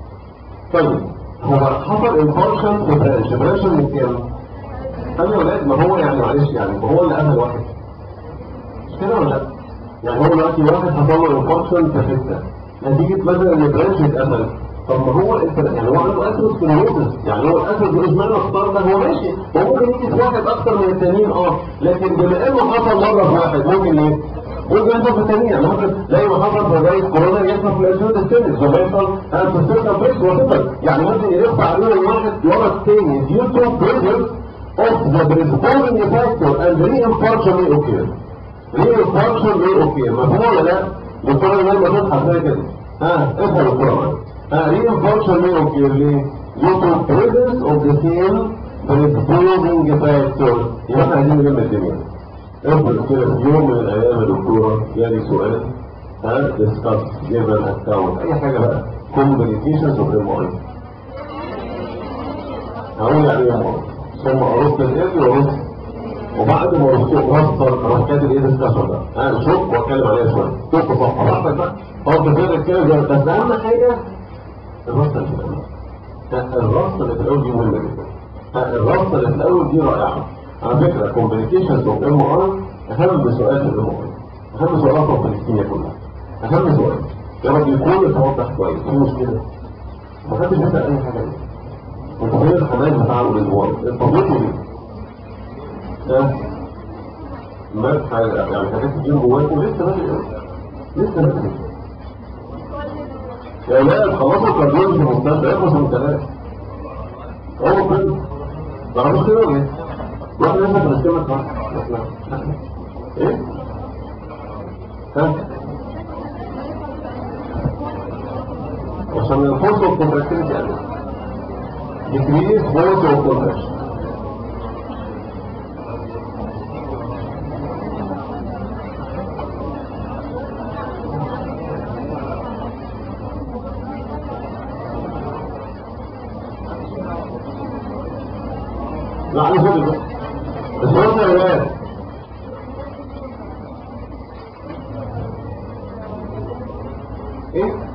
Speaker 1: طيب هو حصل انفاركشن في برانش برانش من كام؟ قال يا ولاد ما هو يعني معلش يعني ما هو اللي قتل واحد مش كده ولا لا؟ يعني هو دلوقتي واحد حصل له انفاركشن في حته نتيجه مثلا ان برانش اتقتل طب ما هو انت يعني هو عنده اثيروسكليروزس يعني هو الاثيروسكليروز اختار ده هو ماشي هو ممكن يجي في واحد اكتر من التانيين اه لكن بما انه حصل مره في واحد ممكن ايه؟ ممكن يحصل في التانيين يعني ممكن زي ما حصل في بدايه كورونا يحصل في الاسود السنس وما يحصل في السيركا بريس وتفضل يعني ممكن يلف عليه الواحد ورا الثاني due to pressure of the predisposing factor and reinfarction may occur reinfarction may occur مفهوم ولا لا؟ دكتور لما تصحى زي كده ها افهم الكوره ها reinfarction may occur ليه؟ due to presence of the same predisposing factor يبقى احنا عايزين نلم الدنيا افرض كده في يوم من الايام يا دكتوره جالي سؤال ها ديسكاس جيفن اكونت اي حاجه بقى كومبليكيشنز اوف ام هقول يعني ايه ثم ارص الابن وارص وبعد ما رصته رصه اروح كاتب ايه ديسكشن ده ها شوف واتكلم عليها شويه شوف صفحه براحتك بقى افضل كده كده بس اهم حاجه الرصه اللي في الاول الرصه اللي في الاول دي مهمه جدا الرصه اللي في الاول دي رائعه على فكره كومبليكيشنز اوف ام ار اهم سؤال في الام ار اهم سؤالات في الفلسطينيه كلها اهم سؤال لما يكون يتوضح كويس في مشكله ما حدش بيسال اي حاجه دي انت فين الحمايه بتاع الاسبوع الطبيعي ليه؟ ده ما حاجه يعني حاجات كتير جواكم لسه بدري لسه بدري يا ولاد خلصوا الكارديولوجي في المستشفى اخلصوا من ثلاثه هو كده تعرفوش كده ولا ايه؟ واحد لسه في الاسكيمة صح؟ ايه؟ ها؟ عشان الفرصة والكونتراكتيفيتي قلت decrease force of contraction لا عايز اقول بقى الصوت يا ولاد ايه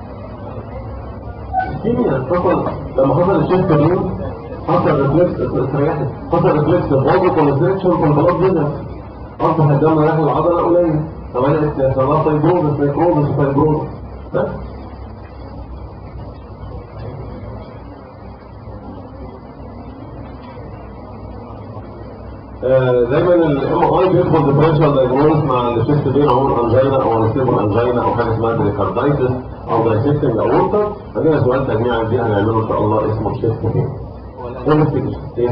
Speaker 1: كيمياء حصل لما حصل الشيفت اليوم حصل ريفلكس استريحت حصل ريفلكس برضه كونستريكشن في البلاد جدا اصبح الدم رايح للعضله قليل فبدات يحصل فايبروزس ميكروزس فايبروزس بس دايما الام اي بيدخل ديفرنشال دايجنوز مع الشيفت بين عمر انجينا او انستيبل انجينا او حاجه اسمها بريكاردايتس او دايسكتنج اورتا عندنا سؤال تجميع دي هنعمله ان شاء الله اسمه شيفت بين ايه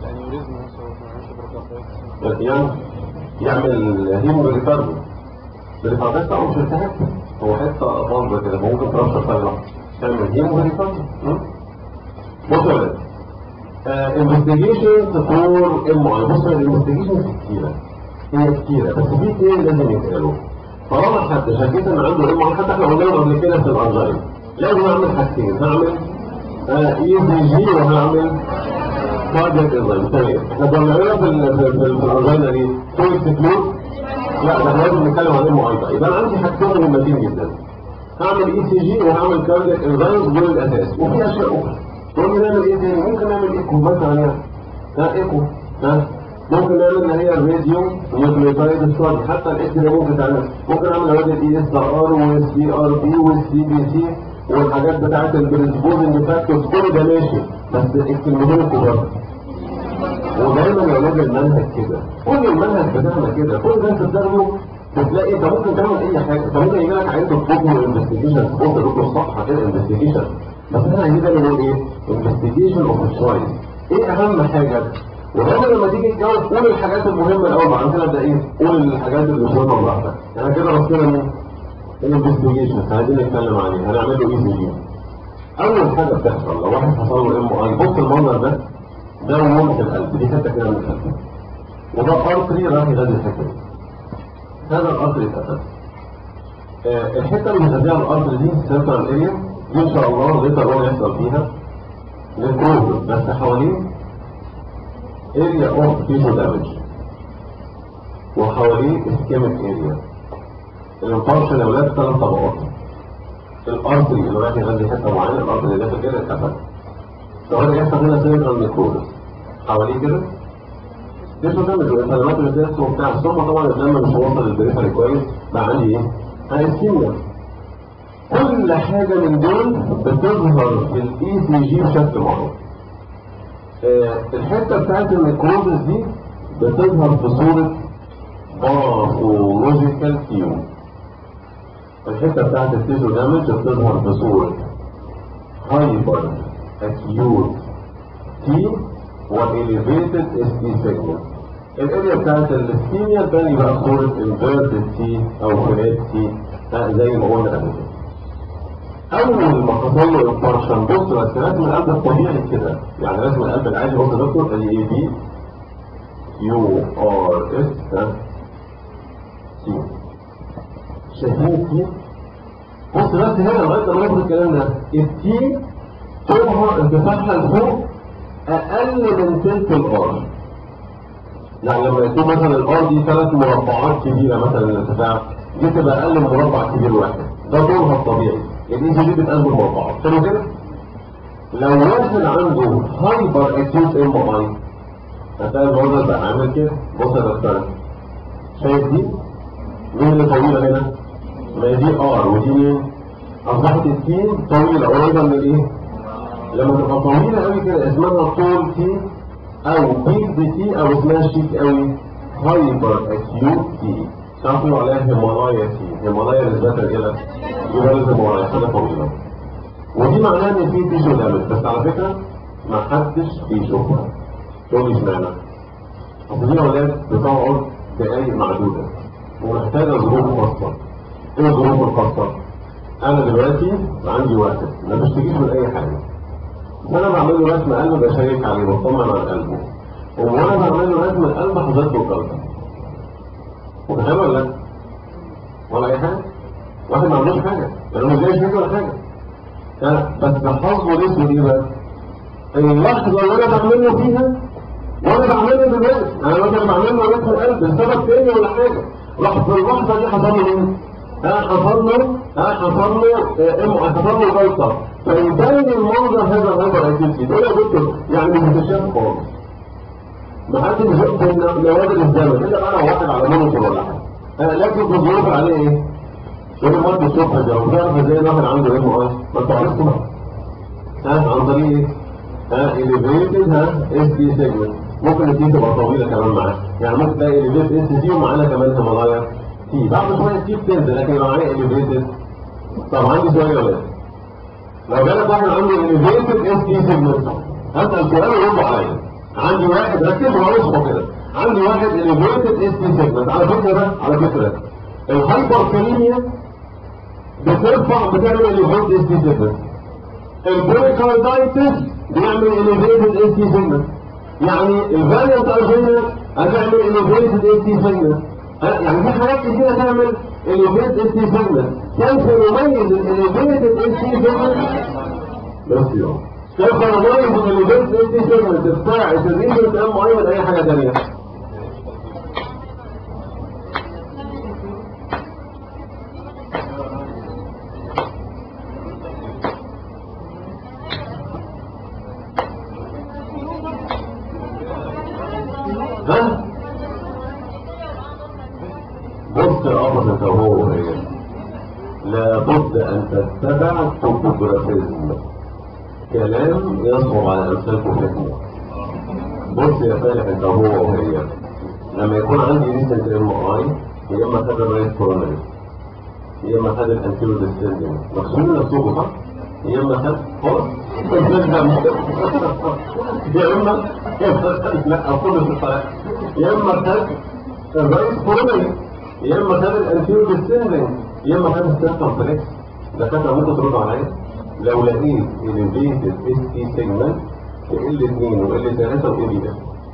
Speaker 1: يعني يعمل هيمو بريكاردو بريكاردايتس او مش التهاب هو حته فاضيه كده ممكن ترشح طياره تعمل هيمو بريكاردو بصوا يا ولاد انفستيجيشن فور ام اي بص الانفستيجيشن كتيره هي كتيره بس في اثنين لازم يتقالوا طالما حد شكيت ان عنده ام اي حتى احنا قلنا قبل كده في الانجين لازم اعمل حاجتين هعمل اي سي جي وهعمل كاردياك انزيم تمام احنا بنعملها في ال في الانجينا دي توي تكلوز لا ده احنا لازم نتكلم عن ام اي بقى يبقى انا عندي حاجتين مهمتين جدا هعمل اي سي جي وهعمل كاردياك انزيم دول الاساس وفي اشياء اخرى تقول لي نعمل ايه تاني ممكن نعمل ايكو مثلا يعني ها ايكو ها ممكن نعمل اللي هي الراديو نيوكليوتايد ستادي حتى الاكس راي ممكن تعمل ممكن اعمل اوادي الاي اس ار والسي ار بي والسي بي سي والحاجات بتاعت البريسبوزنج فاكتورز كل ده ماشي بس اكتبوا لكم برضه ودايما يا ولاد المنهج كده كل المنهج بتاعنا كده كل ده انت بتاخده بتلاقي انت ممكن تعمل اي حاجه انت ممكن يجي لك عين تطلبه انفستيجيشن تبص تدخل صفحه كده انفستيجيشن بس احنا عايزين دايما نقول ايه؟ انفستيجيشن اوف تشويس ايه اهم حاجه؟ ودايما لما تيجي تجاوب قول الحاجات المهمه الاول بعد كده ابدا ايه؟ قول الحاجات اللي مش مهمه براحتك يعني كده رصينا مين؟ الانفستيجيشن عايزين نتكلم عليه هنعمل له ايه فيديو اول حاجه بتحصل لو واحد حصل له ام اي بص المنظر ده ده وول في القلب دي حته كده من القلب وده ارتري راح يغذي الحته دي هذا الارتري اتقفل آه الحته اللي بيغذيها الارتري دي سنترال اريا دي ان شاء الله ليتر هو يحصل فيها نكروز بس حواليه اريا اوف تيشو دامج وحواليه اسكيميك اريا الانفارشن يا ولاد ثلاث طبقات الارتري اللي رايح يغذي حته معينه الارتري اللي داخل كده اتقفل لو يحصل هنا سيركل نيكروز حواليه كده تيشو دامج والانفلامات اللي بتحصل وبتاع ثم طبعا الدم مش واصل للبريفري كويس بقى عندي ايه؟ هايسيميا كل حاجه من دول بتظهر في الاي سي جي بشكل معين آه الحته بتاعت النيكروزس دي بتظهر في صوره باثولوجيكال تيوم الحته بتاعت التيشو دامج بتظهر في صوره هايبر acute T والelevated ST segment الاريا بتاعت الاسكيميا الثاني بقى صورة inverted T او فلات T زي ما قلنا قبل كده اول ما حصل له انفارشن بص بس رسم القلب الطبيعي كده يعني رسم القلب العادي بص يا دكتور ادي اي بي يو ار اس سي شايفين التي بص بس هنا لغايه ما ناخد الكلام ده التي طولها ارتفاعها لفوق اقل من تلت الار يعني لما يكون مثلا الار دي ثلاث مربعات كبيره مثلا الارتفاع دي تبقى اقل من مربع كبير واحد ده طولها الطبيعي الاي جي دي بتقلب المربعات حلو كده لو واحد عنده هايبر اكيوت ام اي هتلاقي المنظر بقى عامل كده بص يا دكتور شايف دي مين اللي طويله هنا؟ ما هي دي ار ودي مين؟ اصبحت التين طويله قريبه من الايه؟ لما تبقى طويلة قوي كده اسمها طول تي او بيج تي او اسمها شيك قوي هايبر اكيوت تي تعرفوا عليها هيمالايا تي هيمالايا نسبة الى يبقى الهيمالايا حاجة طويلة ودي معناها ان في تيشو دامج بس على فكرة ما حدش بيشوفها تقول لي اشمعنى؟ اصل دي اولاد بتقعد دقايق معدودة ومحتاجة ظروف خاصة ايه الظروف الخاصة؟ انا دلوقتي عندي واحد ما بشتكيش من اي حاجة وانا بعمل له رسم قلب بشيك عليه بطمن على قلبه وانا بعمل له رسم القلب حضرت له قلبه متخيل ولا لا؟ ولا اي حاجه؟ واحد ما عملوش حاجه يعني مش جاي يشتكي ولا حاجه لا بس حظه الاسود ايه بقى؟ اللحظه اللي انا بعمل له فيها وانا بعمل له دلوقتي انا مثلا بعمل له رسم قلب لسبب تاني ولا حاجه لحظه اللحظه دي حصل له ايه؟ ها حصل له ها حصل له حصل له جلطه فيبين المنظر هذا الامر اكيد تقول يا دكتور يعني مش متشاف خالص ما حدش بيشوف نوادر الزمن الا بقى لو واحد على مونيتور ولا حاجه لكن في الظروف عليه ايه؟ يوم المرض الصبح ده وبتعرف ازاي الواحد عنده ام اي ما انت عرفت بقى ها عن طريق ايه؟ ها اليفيتد ها اس دي سيجمنت ممكن التي تبقى طويله كمان معاه يعني ممكن تلاقي اليفيتد اس دي ومعانا كمان هيمالايا تي بعد شويه تي بتنزل لكن لو معايا اليفيتد طب عندي سؤال يا ولاد لو جالك واحد عنده انيفيتد اس دي سيجمنت هسال سؤال ويرد عليا عندي واحد ركز وهوصفه كده عندي واحد انيفيتد اس دي سيجمنت على فكره ده على فكره الهايبركاليميا بترفع بتعمل انيفيتد اس دي سيجمنت البريكاردايتس بيعمل انيفيتد اس دي سيجمنت يعني الفاريانت ارجينا هتعمل انيفيتد اس دي سيجمنت يعني في حاجات كتيره تعمل اليوفيت اس تي سيجمنت كيف نميز الاليفيتد اس تي سيجمنت بس يوم كيف نميز الاليفيتد اس تي سيجمنت بتاع الريجنت ام اي من اي حاجه ثانيه ها أن تتبع توبوغرافيزم كلام يصعب على أمثالكم فهمه بص يا فالح انت هو وهي لما يكون عندي ريسنت ام اي يا اما خد الرايت كورونري يا اما خد الانتيرو ديسندنج مقصود نفسه صح؟ يا اما خد خلاص يا اما يا اما خد لا اقول في الصلاه يا اما خد الرايت كورونري يا اما خد الانتيرو ديسندنج يا اما خد السيركم فليكس دكاتره ممكن تردوا عليا لو لقيت elevated ST segment في ال 2 وال 3 وال بي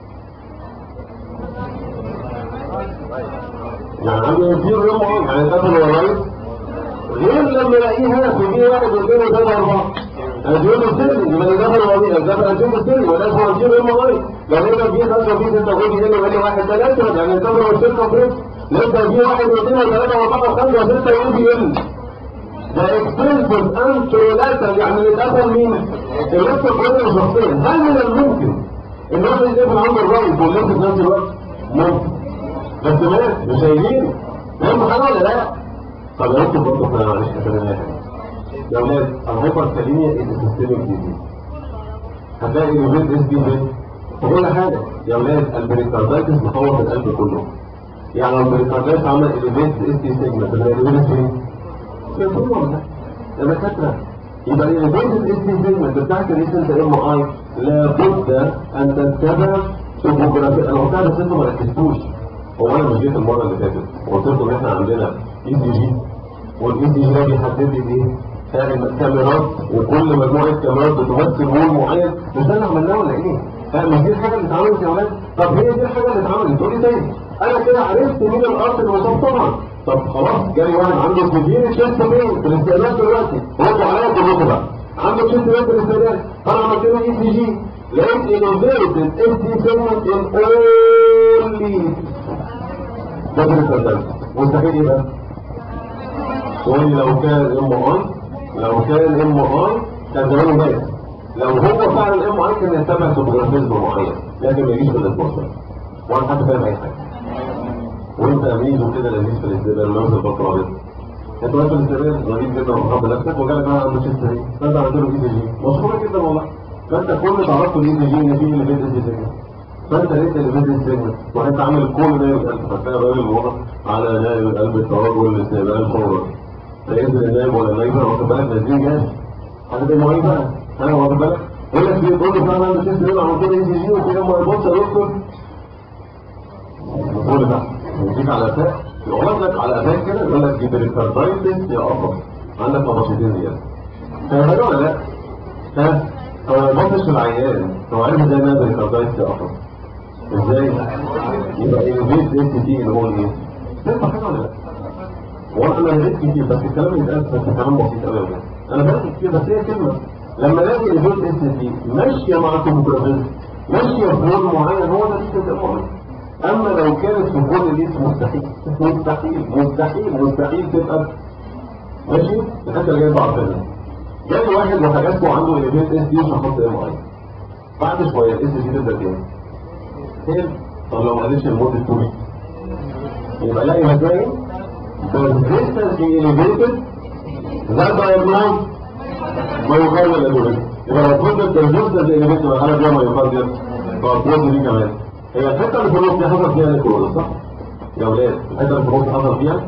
Speaker 1: يعني عندي انفير يوم يعني داخل ورايت غير لما الاقيها في بي واحد واثنين وثلاثه اربعه الجيوب السري يبقى اللي داخل ورايت داخل الجيوب السري ولا اسمه الجيوب يوم ورايت لو هنا في خمسه وفي سته وفي هنا وهنا واحد ثلاثه يعني الدبر والسته فريق لسه في واحد واثنين وثلاثه واربعه وخمسه وسته وفي ال ده اكسبنسيف انترولاتر يعني اللي اتقفل مين؟ اللبس كله شخصيا هل من الممكن ان واحد يقفل عنده الرايت واللبس في نفس الوقت؟ ممكن بس مات مش شايلين فاهم حاجه ولا لا؟ طب يا رب برضه احنا معلش عشان انا يا ولاد الهايبر كاليميا السيستميك ديزيز هتلاقي اليوفيت اس بي في كل حاجه يا ولاد البريكاردايتس مطور القلب كله يعني لو البريكاردايتس عمل اليوفيت اس بي سيجمنت اللي هي اليوفيت فين؟ يا دكاتره يبقى الانفيتد اس بي سيجمنت بتاعت الريسنت ام اي لابد ان تتبع توبوغرافي انا قلتها بس انتوا ما ركزتوش هو انا مش جيت المره اللي فاتت وقلت لكم ان احنا عندنا اي سي جي والاي سي جي ده بيحدد لي ايه؟ كاميرات وكل مجموعه كاميرات بتمثل مول معين مش ده اللي عملناه ولا ايه؟ مش دي الحاجه اللي اتعملت يا ولاد؟ طب هي دي الحاجه اللي اتعملت تقول لي طيب انا كده عرفت مين الارض المصاب طبعا طب خلاص جالي واحد عنده سيفير تشيست بين في الاستقبال دلوقتي ردوا عليا كلكم بقى عنده تشيست بين في الاستقبال انا عملت له اي سي جي لقيت انوفيتد اس دي سيجمنت ان اونلي ده بالنسبه مستحيل يبقى قول لو كان ام اي لو كان ام اي كان زمانه مات لو هو فعلا ام اي كان يتبع توبوغرافيزم معين لكن ما يجيش في الاسبوع وانا حد فاهم اي حاجه وانت اميز وكده لذيذ في الاستقبال لو في الفتره دي انت واقف في الاستقبال غريب جدا ومحب نفسك وجالك بقى عنده شيست دي فانت عملت له اي جي مشهوره جدا والله فانت كل اللي تعرفه الاي جي ان في اللي بين الاي جي فانت لقيت اللي بين السجن وانت عامل كل ده القلب فتلاقي الراجل واقف على نائب القلب التوجه والاستقبال فورا لقيت النائب ولا النائب واخد بالك نازلين جاهز حاجه زي معين بقى انا واخد بالك يقول لك في تقول له فعلا عنده شيست دي عملت له اي جي وفي يوم ما يبص يا دكتور كل ده يجيك على قفاك يقول لك على قفاك كده يقول لك دي بريكاردايتس يا افضل عندك نبطتين زياده فاهم حاجه ولا لا؟ ها هو ما يبصش في العيان هو عارف ازاي انها بريكاردايتس يا افضل ازاي؟ يبقى البيت اس تي اللي هو ايه؟ فاهم حاجه ولا لا؟ هو انا قريت كتير بس الكلام اللي اتقال بس كلام بسيط قوي انا بقرا كتير بس هي كلمه لما الاقي البيت اس تي ماشيه مع الكومبروفيز ماشيه في لون معين هو ده اللي المهم اما لو كانت في كل ليس مستحيل مستحيل مستحيل مستحيل تبقى ماشي الحته اللي جايه بعد كده جالي واحد وحاجاته عنده اليفيت اس دي مش هحط ام اي بعد شويه الاس دي تبدا كام؟ كام؟ طب لو ما قالتش لمده 2 ويك يبقى لا يبقى ازاي؟ persistence in elevated that diagnose ما يقال الادويه يبقى لو كنت persistence in elevated انا جاي ما يقال دي فالبروز دي كمان هي الحته اللي في النص دي حصل فيها نيكروز صح؟ يا ولاد الحته اللي في النص حصل فيها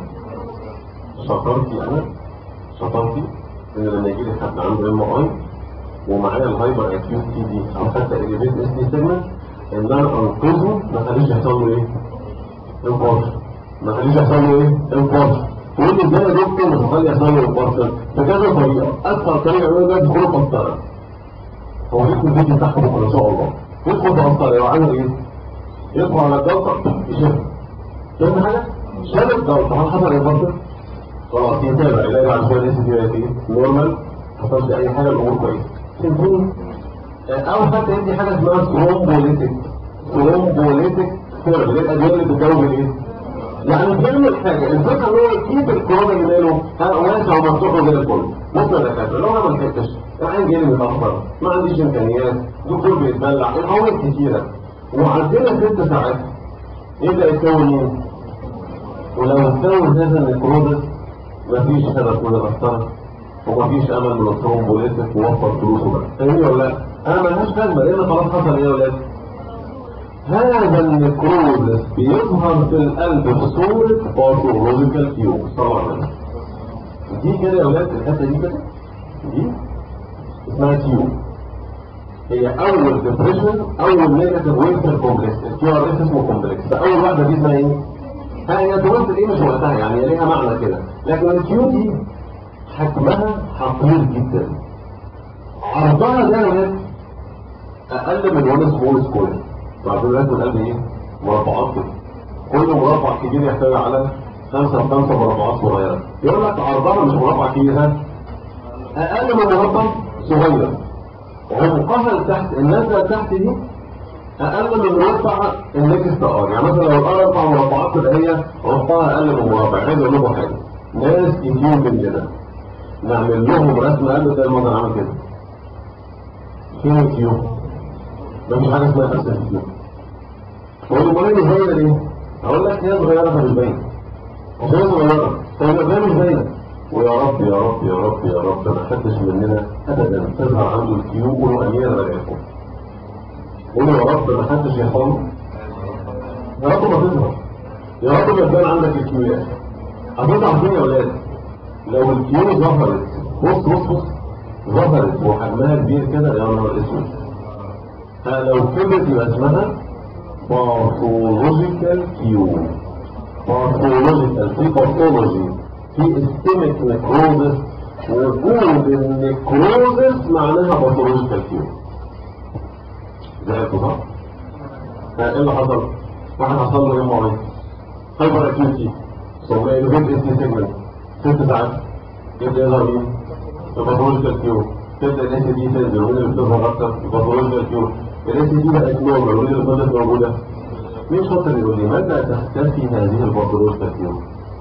Speaker 1: شطرتي انا شطرتي ان لما يجي لي حد عنده ام اي ومعايا الهايبر اكيوت تي دي او حتى اليفيت اس دي سيجمنت ان انا انقذه ما خليش يحصل له ايه؟ انفاركت ما خليش يحصل له ايه؟ انفاركت تقول لي ازاي يا دكتور مش هخلي يحصل له انفاركت بكذا طريقه اسهل طريقه يقول لك دخول قسطره هو ليكم الفيديو بتاعكم بكره ان شاء الله يدخل بقسطره يوعيه ايه؟ يدخل على الجلطة يشد فاهم حاجة؟ شد الجلطة هل حصل انفاركت؟ خلاص يتابع يلاقي بعد شوية الاس دي ايه؟ نورمال حصلش أي حاجة الأمور كويسة سيمبل أو حتى يدي حاجة اسمها ثرومبوليتك ثرومبوليتك ثيرابي اللي الأدوية اللي بتجاوب الإيه؟ يعني بيعمل حاجة الفكرة إن هو يكيب الكورونا اللي ماله واسع ومفتوح زي الفل ممكن دكاترة لو أنا ما لحقتش العين جاي متأخر ما عنديش إمكانيات دكتور بيتدلع العوامل كتيرة وعندنا ست ساعات يبدأ يتكون مين؟ ولو اتكون هذا النيكروزس مفيش سبب من الأخطار ومفيش امل من الثرومبوليتك ووفر فلوسه بقى فاهمني ولا لا؟ انا ملهاش لازمه لان خلاص حصل ايه يا ولاد؟ هذا النكروزس بيظهر في القلب بصورة باثولوجيكال تيوب طبعا دي كده يا ولاد الحته دي كده دي اسمها تيوب هي اول ديبريشن اول نيجاتيف وينتر كومبلكس الكيو ار اس اسمه كومبلكس فاول واحده دي اسمها ايه؟ هي تمثل ايه مش وقتها يعني ليها معنى كده لكن الكيو دي حجمها حقير جدا عرضها ده يا ولاد اقل من وان سمول سكوير بعدين لازم القلب ايه؟ مربعات كده كل مربع كبير يحتوي على خمسة خمسة مربعات صغيرة يقول لك عرضها مش مربع كبير ها اقل من مربع صغير عمقها لتحت النازله تحت دي اقل من مربع النكست ار يعني مثلا لو الار اربع مربعات تبقى هي عمقها اقل من مربع عايز اقول لكم حاجه ناس كتير مننا نعمل لهم رسم قلب زي ما انا عامل كده فين الكيو؟ مفيش حاجه اسمها رسم الكيو هو المريض صغيره ليه؟ اقول لك هي صغيره فمش باينه عشان هي صغيره طيب ازاي مش باينه؟ ويا رب يا رب يا رب يا رب ما حدش مننا ابدا تظهر عنده الكيو قولوا امين انا بدعيكم قولوا يا رب ما حدش يحصل يا رب ما تظهر يا رب ما يبان عندك الكيو يا اخي هتطلع فين يا ولاد لو الكيو ظهرت بص بص بص ظهرت وحجمها كبير كده يا نهار اسود فلو كبرت يبقى اسمها باثولوجيكال كيو باثولوجيكال في باثولوجي في استيميك نكروزس وجود النكروزس معناها باثولوجيكال كيو زعلتوا صح؟ ايه اللي حصل؟ واحد حصل له ام اي هايبر اكيوتي ثم الفيت اس تي سيجمنت ست ساعات يبدا يظهر مين؟ الباثولوجيكال كيو تبدا الاس دي تنزل وين اللي بتظهر اكتر؟ الباثولوجيكال كيو الاس دي بقت نورمال وين اللي فضلت موجوده؟ مين شاطر يقول لي متى تختفي هذه الباثولوجيكال كيو؟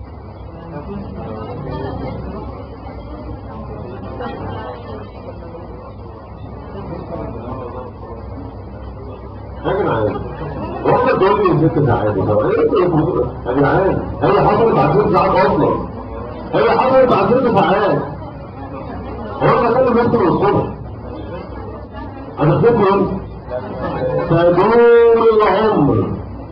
Speaker 1: يا جدعان واحنا تقول لي ست ساعات طب ايه يا جدعان هي حصلت بعد ست ساعات اصلا هي حصلت بعد ست ساعات هو انا كان نفسي من الصبح انا خدت امتى؟ تدور العمر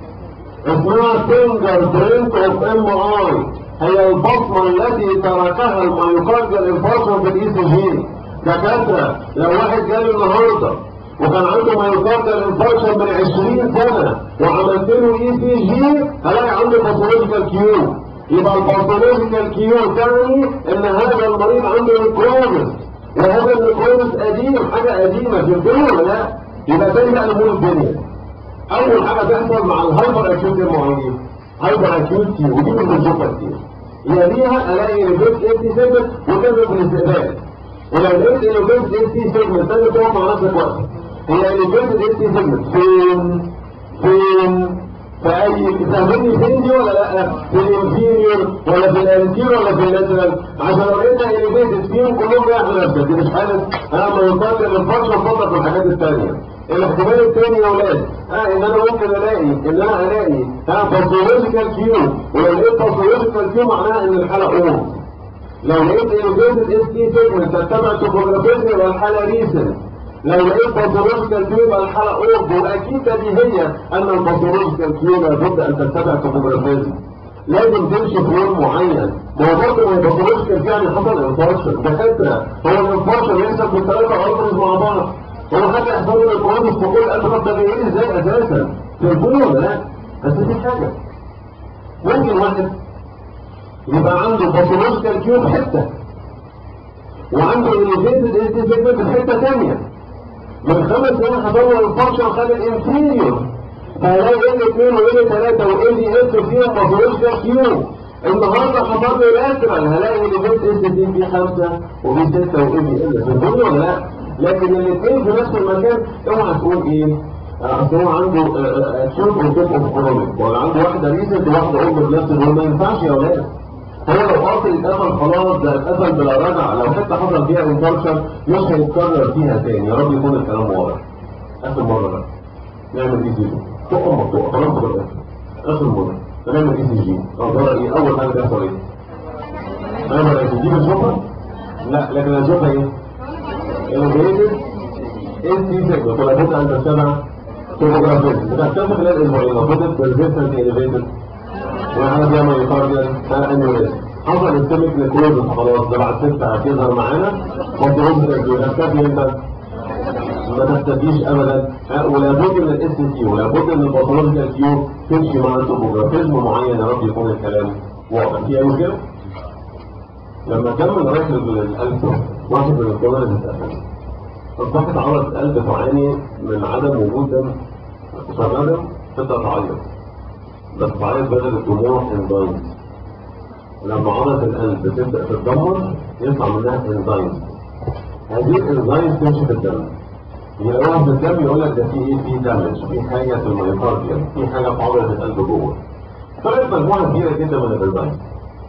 Speaker 1: اسمها فينجر برينت اوف ام اي هي البصمه التي تركها الميوكارديال انفاركشن في الاي سي جي دكاتره لو واحد جالي النهارده وكان عنده مايوكارديال انفاركشن من 20 سنه وعملت له اي سي جي هلاقي عنده باثولوجيكال كيو يبقى الباثولوجيكال كيو تعني ان هذا المريض عنده نكروزس وهذا النكروزس قديم حاجه قديمه في الدنيا ولا لا؟ يبقى تاني بقى نقول الدنيا اول حاجه تحصل مع الهايبر اكيوت المعالجين هايبر اكيوت كيو ودي مش بنشوفها كتير يليها الاقي ريفيرس اي تي سيجمنت وكذا في الاستقبال ولو لقيت الريفيرس اي تي سيجمنت تاني تقف مع نفسك وقت هي الريفيرس اي تي سيجمنت فين فين في اي تفهمني فين دي ولا لا في الانفيريور ولا في الانتير ولا في اللاترال عشان لو انت اليفيتد فيهم كلهم رايح لنفسك دي مش حاله انا ما يقدر الفرشه فضل في الحاجات الثانيه الاحتمال الثاني يا اولاد اه ان انا ممكن الاقي ان انا الاقي ها باثولوجيكال كيو ولو لقيت باثولوجيكال كيو معناها ان الحاله اورد لو لقيت اليفيتد اس تي سيجمنت تتبع توبوغرافيزم يبقى الحاله ريسنت لو لقيت باثولوجيكال كيو يبقى الحاله اورد واكيد دي هي ان الباثولوجيكال كيو لابد ان تتبع توبوغرافيزم لازم تمشي في يوم معين ما هو برضه ما الباثولوجيكال كيو يعني حصل انفارشن دكاتره هو الانفارشن يحصل بالثلاثه ارترز مع بعض هو حاجه يحصل له الكوادس في كل قلب ده جايين ازاي اساسا تليفون ولا لا بس دي حاجه ممكن واحد يبقى عنده باثولوجيكال كيو في حته وعنده اليفيتد اس تي سيجمنت في حته ثانيه من خمس سنين هدور الفانكشن خلي الانفيريور فهلاقي ال 2 وال 3 وال اس فيهم باثولوجيكال كيو النهارده حضر لي لاترال هلاقي اليفيت اس تي في 5 وفي 6 وال ال فهمتوني ولا لا؟ لكن الاثنين في نفس المكان اوعى تقول ايه؟ اصل هو عنده اكيوت بروتوك اوف كرونيك ولا عنده واحده ريسنت وواحده اولد بلاست ما ينفعش يا ولاد هو لو قاصر اتقفل خلاص ده اتقفل بلا رجع لو حته حصل فيها انفاركشن مش هيتكرر فيها تاني يا رب يكون الكلام واضح اخر مره بقى نعمل اي سي جي تقف مقطوعه خلاص بقى اخر مره نعمل اي سي جي اخبار ايه اول حاجه تحصل ايه؟ نعمل اي سي جي بنشوفها لا لكن هنشوفها ايه؟ elevated AC signal ولا بد ان تتبع توبوغرافيز بتكتشف خلال اسبوعين لو فضلت persistent elevated وحاجه فيها مايوكارديال انيوريزم حصل السيميك نيكروزس خلاص ده بعد ست ساعات يظهر معانا مطلوب تكتيك هتكتفي انت ما تستفيش ابدا ولا بد من الاس تي ولا بد من الباثولوجيكال كيو تمشي مع توبوغرافيزم معين يا رب يكون الكلام واضح في اي مشكله؟ لما كمل رايح للقلب واحد من الكولر اللي اصبحت عضله القلب تعاني من عدم وجود دم فغدا تبدا تعيط بس تعيط بدل الدموع انزايم لما عضله القلب تبدا تتدمر يطلع منها انزايم هذه الانزايم تمشي في الدم يلاقوها في الدم يقول لك ده في ايه في دامج في حاجه في الميوكارديوم في حاجه في عضله القلب جوه طلعت مجموعه كبيره جدا من الانزايم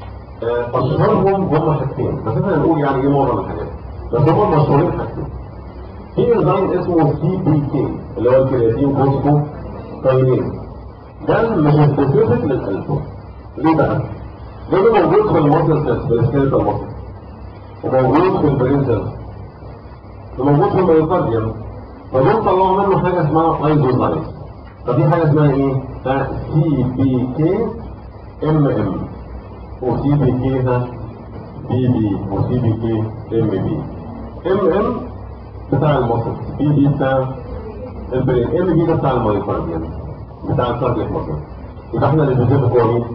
Speaker 1: اشهرهم هم حاجتين بس احنا هنقول يعني ايه معظم الحاجات بس هم مشهورين حاجتين في انزيم اسمه سي بي كي اللي هو الكرياتين فوسفو كاينين ده مش سبيسيفيك للقلب ليه بقى؟ لانه موجود في المصل سيلز في السكيلتال مصل وموجود في البرين سيلز وموجود في الميوكارديوم فدول طلعوا منه حاجه اسمها ايزوزايم فدي حاجه اسمها ايه؟ سي بي كي ام ام وسي بي كي ده بي بي وسي بي كي ام بي ام ام بتاع المصل بي بي بتاع البرين ام بي ده بتاع المايوكارديوم بتاع الكاردياك مصل يبقى احنا اللي بنشوفه هو مين؟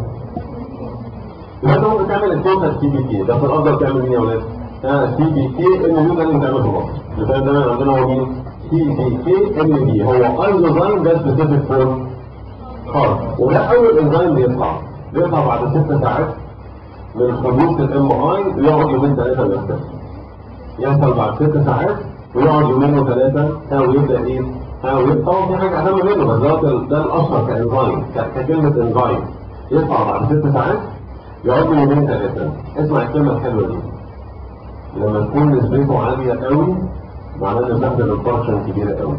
Speaker 1: يبقى انت ممكن تعمل التوتال سي بي كي بس الافضل تعمل مين يا ولاد؟ سي بي كي ام بي ده اللي بنعمله في مصر يبقى ده عندنا هو مين؟ سي بي كي ام بي هو ايزوزايم ده سبيسيفيك فور هارت وده اول انزيم بيطلع بيطلع بعد ست ساعات من حدوث الام اي ويقعد يومين ثلاثه ويختفي يحصل بعد ست ساعات ويقعد يومين وثلاثه ويبدا ايه؟ طبعا في حاجه اهم منه بس ده ده الاشهر كانزايم ككلمه انزايم يطلع بعد ست ساعات يقعد يومين ثلاثه اسمع الكلمه الحلوه دي لما تكون نسبته عاليه قوي معناه ان بنستخدم الفرشن كبيره قوي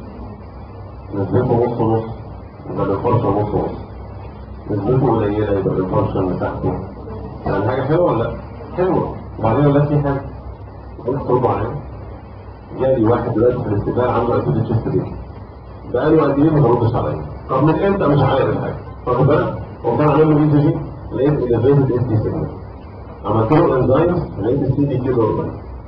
Speaker 1: نسبته نص نص يبقى الفرشن نص نص نسبته قليله يبقى الفرشن مساحته يعني حاجه حلوه ولا لا؟ حلوه وبعدين لا في حاجه قلت طبعا جالي واحد دلوقتي في الاستقبال عنده اكيد تشيست دي بقاله قد ايه ما بردش عليا طب من امتى مش عارف حاجه واخد بالك هو كان عامل له اي جي لقيت اليفيتد اس دي سيجنال عملت له انزايمز لقيت السي دي كي نورمال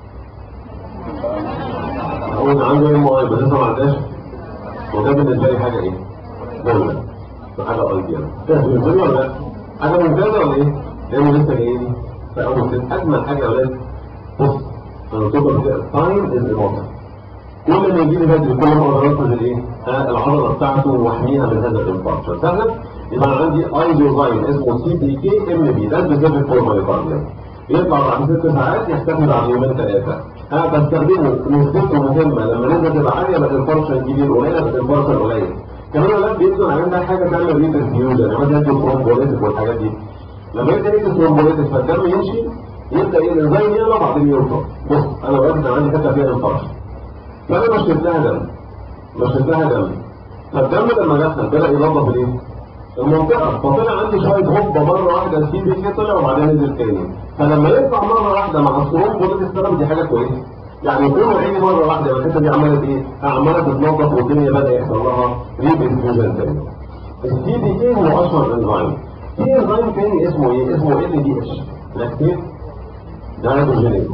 Speaker 1: اقول عنده ام اي بس لسه ما عندهاش وده بالنسبه لي حاجه ايه؟ دولة حاجه ايديال ده بالنسبه لي ولا لا؟ حاجه ممتازه ولا ايه؟ لانه لسه جاي لي فاول كده اجمل حاجه يا ولاد بص انا تقدر تايم از ايموشن كل ما يجي لي بدري كل ما اقدر انقذ الايه؟ العضله بتاعته واحميها من هذا الانفاركشن سهل يبقى عندي ايزوزايم اسمه سي بي كي ام بي ده سبيسيفيك فور مايوكارديوم يطلع بعد ست ساعات يختفي بعد يومين ثلاثه انا بستخدمه نسبته مهمه لما نسبه تبقى عاليه بقى الانفاركشن كبير قليله بقى الانفاركشن قليل كمان ولا بينزل علينا حاجه تعمل ريدرفيوجن يعني مثلا الثرومبوليتك والحاجات دي لما يبدا يجي الثرومبوليتك فالدم يمشي يبدا ايه الانزيم يعلى بعدين يوصل بص انا وقت كان عندي حته فيها انفاركشن فانا مشيت لها دم مشيت لها دم فالدم لما دخل بدا ينظف الايه؟ المنطقه فطلع عندي شويه هوبه مره واحده السي بي كي طلع وبعدين نزل تاني فلما يطلع مره واحده مع الثرومبوليتك السبب دي حاجه كويسه يعني يكون عيني مره واحده يبقى الحته دي عملت ايه؟ عماله تتنظف والدنيا بدا يحصل لها ريديفيوجن تاني. السي بي كي هو اشهر انزيم. في انزيم تاني اسمه ايه؟ اسمه ال دي اتش لاكتيت دايدروجينيز.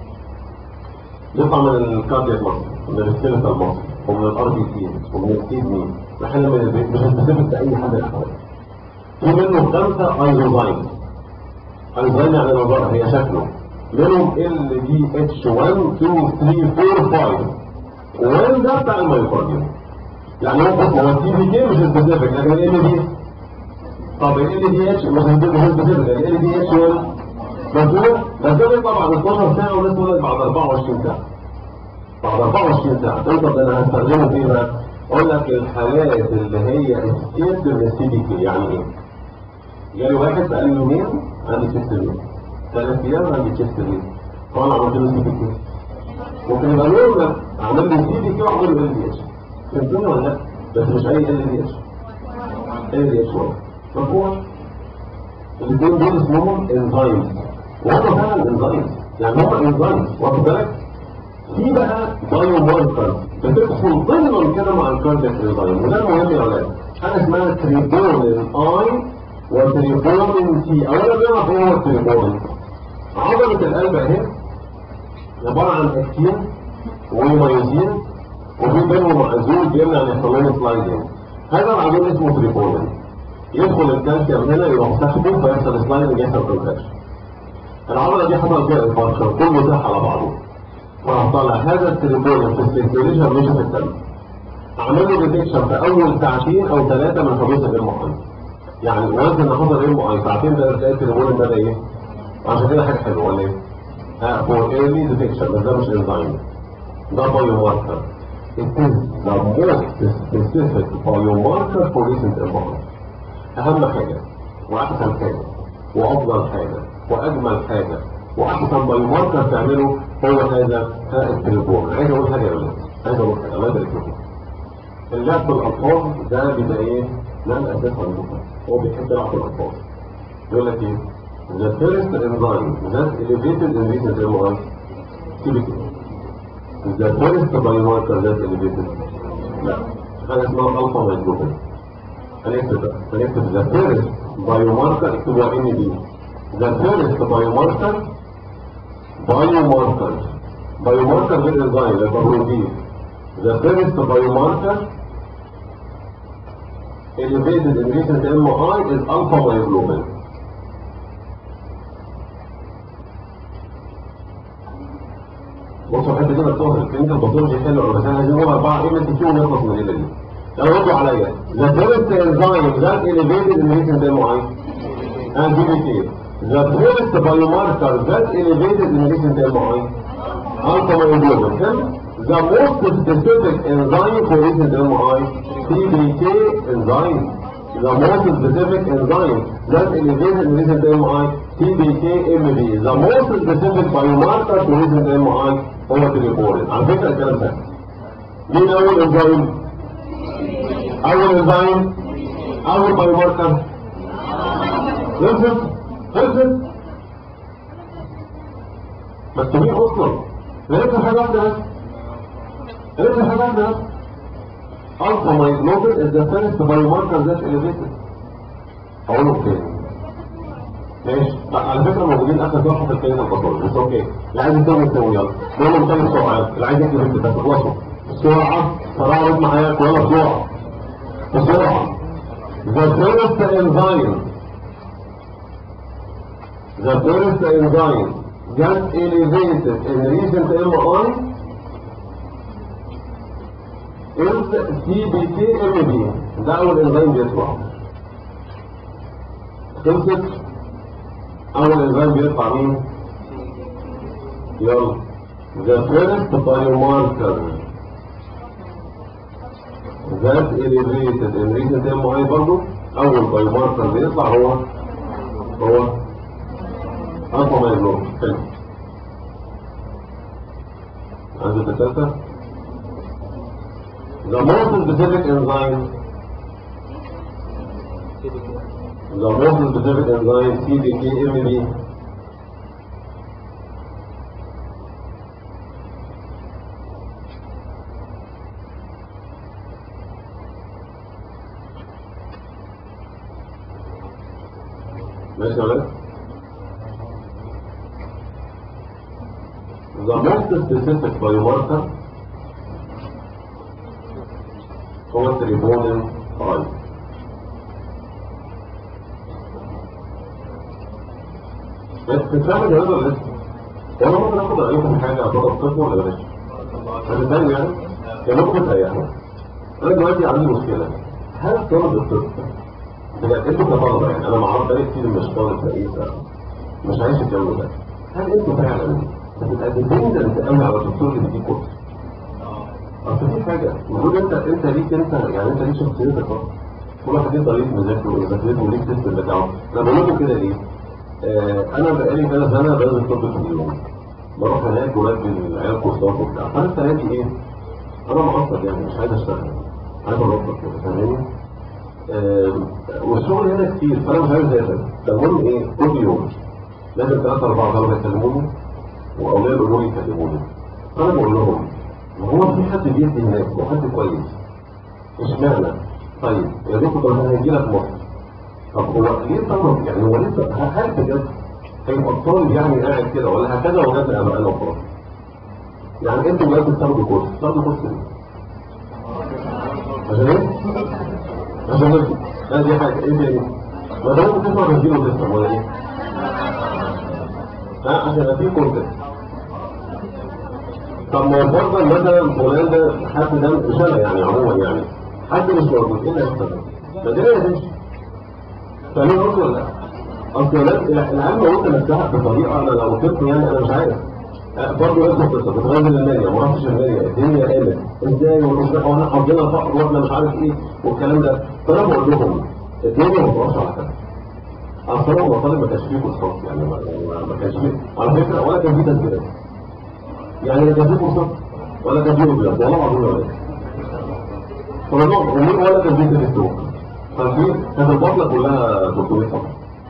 Speaker 1: يطلع من الكاردياك مصر من السيليكال مصر ومن الار بي سي ومن الكيدني محل من البيت مش سبيسيفيك لاي حد الاحوال. في منه خمسه ايزوزايم. ايزوزايم يعني نظاره هي شكله منهم ال دي اتش 1 2 3 4 5 وين ده بتاع الميوكارديوم يعني هو بص هو السي بي كي مش سبيسيفيك لكن ال دي طب ال دي اتش مش سبيسيفيك ال دي اتش 1 مفهوم بس ده بيطلع بعد 12 ساعه والناس تقول لك بعد 24 ساعه بعد 24 ساعه تقول طب انا هستخدمه فين بقى؟ اقول لك الحالات اللي هي اسكيب من السي بي كي يعني ايه؟ جالي واحد بقى له يومين عندي ست يوم ثلاث ايام عندي تشيست ريد طبعا عملت له سي بي كي ممكن يبقى نورمال اعمل له سي بي كي واعمل له ال دي اتش فهمتوني ولا لا؟ بس مش اي ال دي اتش ال دي اتش مفهوم؟ الاثنين دول اسمهم انزايمز وهم فعلا انزايمز يعني هم انزايم واخد بالك في بقى بايو ماركر بتدخل ضمن كده مع الكاردياك انزايم وده مهم يا ولاد حاجه اسمها تريبولين اي وتريبولين تي اولا بنعرف ايه هو التريبولين عضله القلب اهي عباره عن اكتين وميوزين وفي بينهم عزول بيمنع ان يحصل لهم سلايدنج هذا العزول اسمه تريبولين يدخل الكالسيوم هنا يروح سحبه فيحصل سلايدنج يحصل كونتراكشن العضله دي حصل فيها انفاركشن كله ساح على بعضه وراح طالع هذا التريبولين في السيركيوليشن مش في الدم اعمل له ديتكشن في اول ساعتين او ثلاثه من حدوث الام اي يعني وانت ان حصل ام اي ساعتين ده تلاقي التريبولين بدا ايه عشان كده حاجه حلوه ولا ايه؟ ها فور ايرلي ديتكشن بس ده مش انزايم ده بايو ماركر It is the most specific biomarker for recent MRI. أهم حاجة وأحسن حاجة وأفضل حاجة وأجمل حاجة وأحسن بايوماركر تعمله هو هذا ها التليفون. عايز أقول حاجة يا ولاد عايز أقول حاجة الله يبارك فيكم. اللعب بالألفاظ ده بيبقى إيه؟ لا الأساس عندكم هو بيحب يلعب بالألفاظ. يقول لك إيه؟ The first enzyme that elevated in recent MRI typical The first biomarker that elevated لا حاجة اسمها alpha microphone هنكتب هنكتب the first biomarker اكتبوا ان دي the first biomarker biomarker biomarker غير enzyme ده بروتين the first biomarker elevated in recent MRI is alpha myoglobin بصوا الحته دي مكتوبه في الكلينيكال باثولوجي حلو بس احنا عايزين نقول اربعه ام اس كيو ونخلص من الليله دي لو ردوا عليا ذا فيرست انزايم ذات elevated in recent MRI and DBT the first biomarker that elevated in recent MRI alpha myoglobin the most specific enzyme for recent MRI CBK enzyme the most specific enzyme that elevated in recent MRI TBK-MB the most specific biomarker for recent MRI هو التليفون على فكرة الكلام ده مين أول انزيم؟ أول انزيم أول بايوماركر خلصت خلصت مكتوبين أصلا لقيت حاجة واحدة بس لقيت حاجة واحدة بس Alpha myoglobin is the first biomarker that elevated أقوله تاني ماشي على فكره موجودين اخر صفحه في الكلمه البطل بس اوكي اللي عايز يكتب يكتب يلا يلا مثال بسرعه اللي عايز يكتب يكتب بس خلصوا بسرعه بسرعه رد معايا يلا بسرعه بسرعه The first enzyme The first enzyme that elevated in recent MRI is CBK-MB ده أول انزيم بيطلع خلصت اول انزيم بيطلع مين يلا the first biomarker that elevated in recent MRI برضه اول biomarker بيطلع هو هو alpha myoglobin حلو عندك الثالثة the most specific enzyme the most specific enzyme CBK-MB ماشي يا ولاد The most specific biomarker هو التريبونين 5 بس بتعمل هذا ولا لسه؟ وانا ممكن اخد رايكم في حاجه بره الطب ولا بلاش؟ هتتضايقوا يعني؟ يا ممكن تريحوا انا دلوقتي عندي مشكله هل طالب الطب بجد انتوا كطلبه يعني انا معرض بقالي كتير مش طالب رئيس مش عايش الجو ده هل انتوا فعلا بتبقى ديبندنت قوي على الدكتور اللي بيديك كورس؟ اصل في حاجه المفروض انت انت ليك انت يعني انت ليك شخصيتك اصلا كل واحد ليه طريقه مذاكره ومذاكرته وليه السيستم بتاعه انا بقول لكم كده ليه؟ آه انا بقالي كذا سنه بدرس طب كل يوم بروح هناك وادي العيال كورسات وبتاع فانا سنتي ايه؟ انا مقصر يعني مش عايز اشتغل عايز اربط كده فاهماني؟ آه والشغل هنا كتير فانا مش عايز اسافر فالمهم ايه؟ كل يوم لازم ثلاثة أربعة طلبة يكلموني واولياء الامور يكلموني فانا بقول لهم ما هو في حد بيدي هناك وحد كويس اشمعنى؟ طيب يا دكتور طب انا هيجي لك مصر طب هو ليه طبعا يعني هو لسه هل بجد هيبقى الطالب يعني قاعد كده ولا هكذا وجدنا امانه وخلاص يعني انتوا بجد بتاخدوا كورس بتاخدوا كورس ليه؟ عشان ايه؟ عشان ايه؟ لا دي حاجه ايه تاني؟ ما ده ممكن تسمع تسجيل وتسمع ولا ايه؟ لا عشان في كونتنت طب ما فرضا مثلا فلان ده حد ده مش انا يعني عموما يعني حد مش موجود ايه اللي هيحصل؟ ما الدنيا هتمشي فاهمين قصدي ولا لا؟ اصل العلم وانت نفسها بطريقه انا لو قلت يعني انا مش عارف برضه نفس القصه بتغير الماليه ما رحتش الماليه الدنيا قامت ازاي ونصبح واحنا حافظينها فقر واحنا مش عارف ايه والكلام ده فانا بقول لهم الدنيا ما بتقفش على كده اصل انا بطالب ما كانش فيه كورسات يعني ما يعني ما كانش فيه على فكره ولا كان فيه تسجيلات يعني لا كان فيه كورسات ولا كان فيه وبيض والله العظيم ولا ايه فموضوع امور ولا كان فيه تلفزيون كان فيه كانت البطله كلها 300 صفحه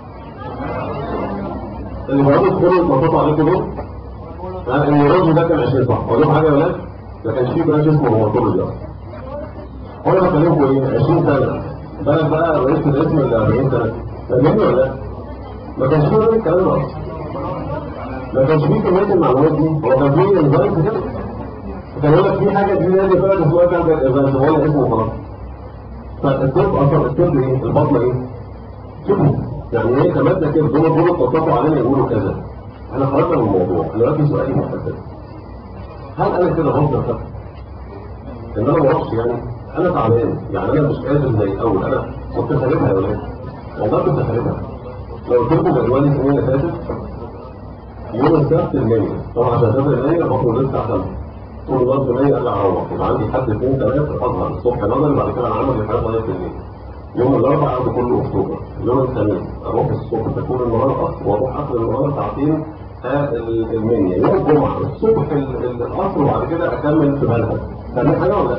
Speaker 1: اللي بيقعدوا يدخلوا المطاط عليكم دول ان الراجل ده كان 20 صح اقول لكم حاجه يا ولاد ما كانش فيه برانش اسمه موتور ده وانا بكلمكم ايه 20 سنه بقى بقى رئيس الاسم اللي 40 سنه فاهمني ولا لا؟ ما كانش فيه الكلام ده اصلا ما كانش فيه كميه المعلومات دي هو كان فيه نظام كده كان يقول لك في حاجه جديده اللي طلعت اسمها كان ايفنت هو اللي اسمه خلاص فالطب اصلا الطب ايه؟ البطنه ايه؟ شوفوا يعني ايه كمادة كده دول دول اتفقوا علينا يقولوا كذا انا خرجنا من الموضوع انا دلوقتي سؤالي محدد هل انا كده غلط خط ان انا ما اعرفش يعني انا تعبان يعني انا مش قادر زي الاول انا كنت خاربها يا ولاد والله كنت خاربها لو قلت لكم جدولي السنه اللي فاتت يوم السبت المية طبعا عشان سبت المية باخد لسه عشان طول الوقت المية ارجع اروح يبقى عندي حد اثنين ثلاثة اظهر الصبح نظري بعد كده انا عملي لحد لغايه الليل يوم الاربعاء عند كل اكتوبر يوم الخميس اروح الصبح تكون النهار اصل واروح اخر النهار ساعتين المنيا يوم الجمعه الصبح العصر وبعد كده اكمل في بلد فاهمين حاجه ولا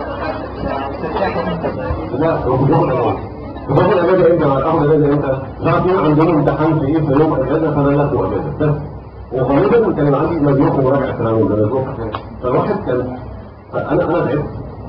Speaker 1: لا؟ لا هو بتاخد اجازه بتاخد اجازه امتى؟ اخد اجازه امتى؟ ساعات يوم عندنا امتحان في ايه في يوم اجازه فانا لا اجازه بس وغالبا كان عندي مجموعه مراجعه تناول ده مجموعه فالواحد كان انا انا تعبت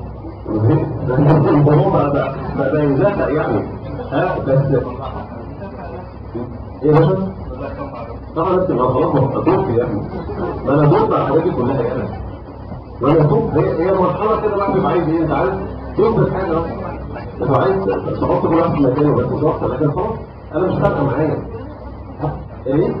Speaker 1: الموضوع بقى بقى يزهق يعني ها بس ايه يا باشا؟ طبعا انت ما خلاص ما دوب يا ابني ما انا دوب على الحاجات دي كلها يا ابني وانا دوب هي هي مرحله كده الواحد بيبقى عايز ايه انت عارف دوب الحاجه بس انت عايز تحط كل واحد في مكانه بس مش اكتر لكن خلاص انا مش فارقه معايا ايه؟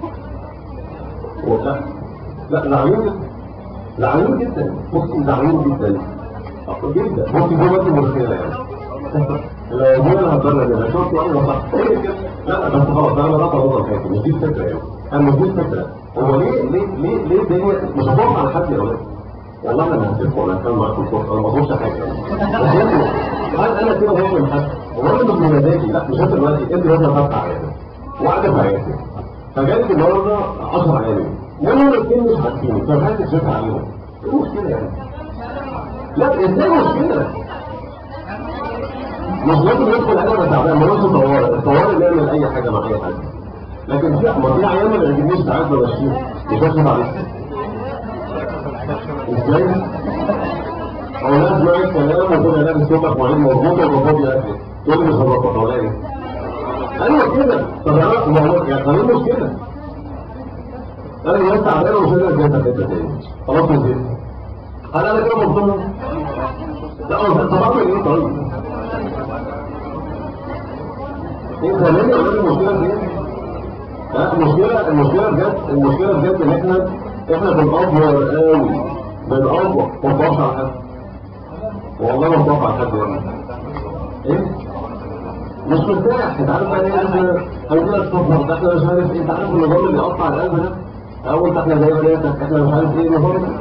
Speaker 1: لا لا زعلان زعلان جدا بصي زعلان جدا جدا ممكن دي برضه مشكله يعني لو دي انا هضطر انا شفت واحد وصح لا بس خلاص انا بقى خلاص حياتي مش دي الفكره يعني انا مش دي الفكره هو ليه ليه ليه ليه الدنيا مش هضغط على حد يا ولاد والله انا هسيبكم ولا هتكلم معاكم الصبح انا ما بظلمش حاجه يعني هل انا كده بظلم حد؟ هو انا مش بمزاجي لا مش انت دلوقتي انت لازم تفتح حياتك وقعدت في حياتي فجالك النهارده 10 عيال منهم الاثنين مش عارفيني فبقيت تشوف عليهم ايه المشكله يعني؟ لا ازاي مشكلة مش لازم ندخل انا تعبان ملوش طوارئ الطوارئ نعمل اي حاجة مع اي حاجة لكن في ما في عيال ما بيعجبنيش ساعات بمشيها مش هكذب عليك ازاي؟ او ناس معي الكلام وتقول انا لابس صوتك وعين مربوطة وفاضي اكل تقول لي مش هظبط ولا ايه؟ ايوه كده طب انا ما هو يعني خلينا مش كده انا الناس تعبانه ومش قادر ازاي حته تاني خلاص نزلت هل انا كده مظلوم؟ لا هو طب اعمل ايه طيب؟ انت ليه عامل المشكله دي؟ لا المشكله المشكله بجد المشكله بجد ان احنا احنا بنأفور قوي بنأفور ما نطبقش على حد والله ما نطبق على حد يعني ايه؟ مش مرتاح انت عارف يعني ايه احنا هنقول لك صفر ده احنا مش عارف ايه انت عارف النظام اللي يقطع القلب ده؟ اول احنا زي بناتك احنا مش عارف ايه النظام ده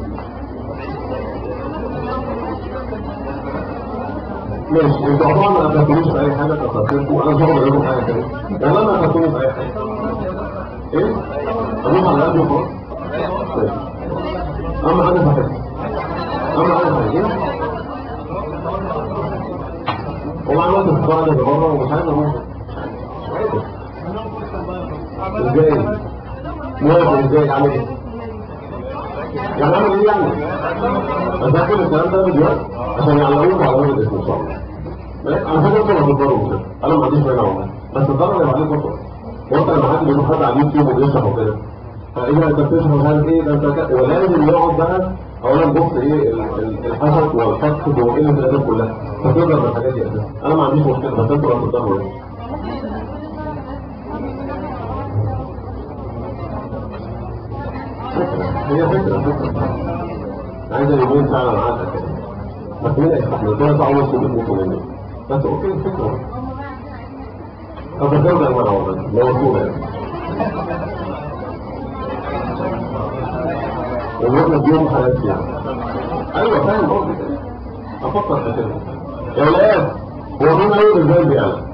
Speaker 1: ماشي انتوا طبعا ما اخدتونيش في اي حاجه تخطيتكم انا مش هاخد عليكم حاجه تاني والله ما اخدتوني في اي حاجه ايه؟ اروح على قد وخلاص ماشي اهم حاجه صحتك اهم حاجه صحتك والله عملت الصباح ده بره ومش عايز اروح ازاي؟ موافق ازاي اعمل ايه؟ بس هاكل الكلام ده دلوقتي عشان يعلقوكوا على وجه الاسم ان شاء الله انا فاكر انتوا اللي هتضربوا كده انا ما عنديش مانع والله بس الضرر يبقى عليك برضه هو انت لما حد بيروح حد على اليوتيوب وبيشرح وكده فاذا انت بتشرح مش عارف ايه ده انت كده ولازم يقعد بقى اولا بص ايه ال- ال- الحسد والحقد وقله الادب كلها فتقدر من الحاجات دي اساسا انا ما عنديش مشكله بس انتوا اللي هتضربوا ايه هي فكرة فكرة عايزة يومين فعلا عادة كده بس مين هيستحمل دول ساعة ونص بيموتوا مني بس اوكي الفكرة طب ترجع المرة والله لو طول يعني ومرنا بيوم حياتي يعني ايوه فاهم برضه كده افكر في كده يا ولاد هو مين اول ازاي بيعلى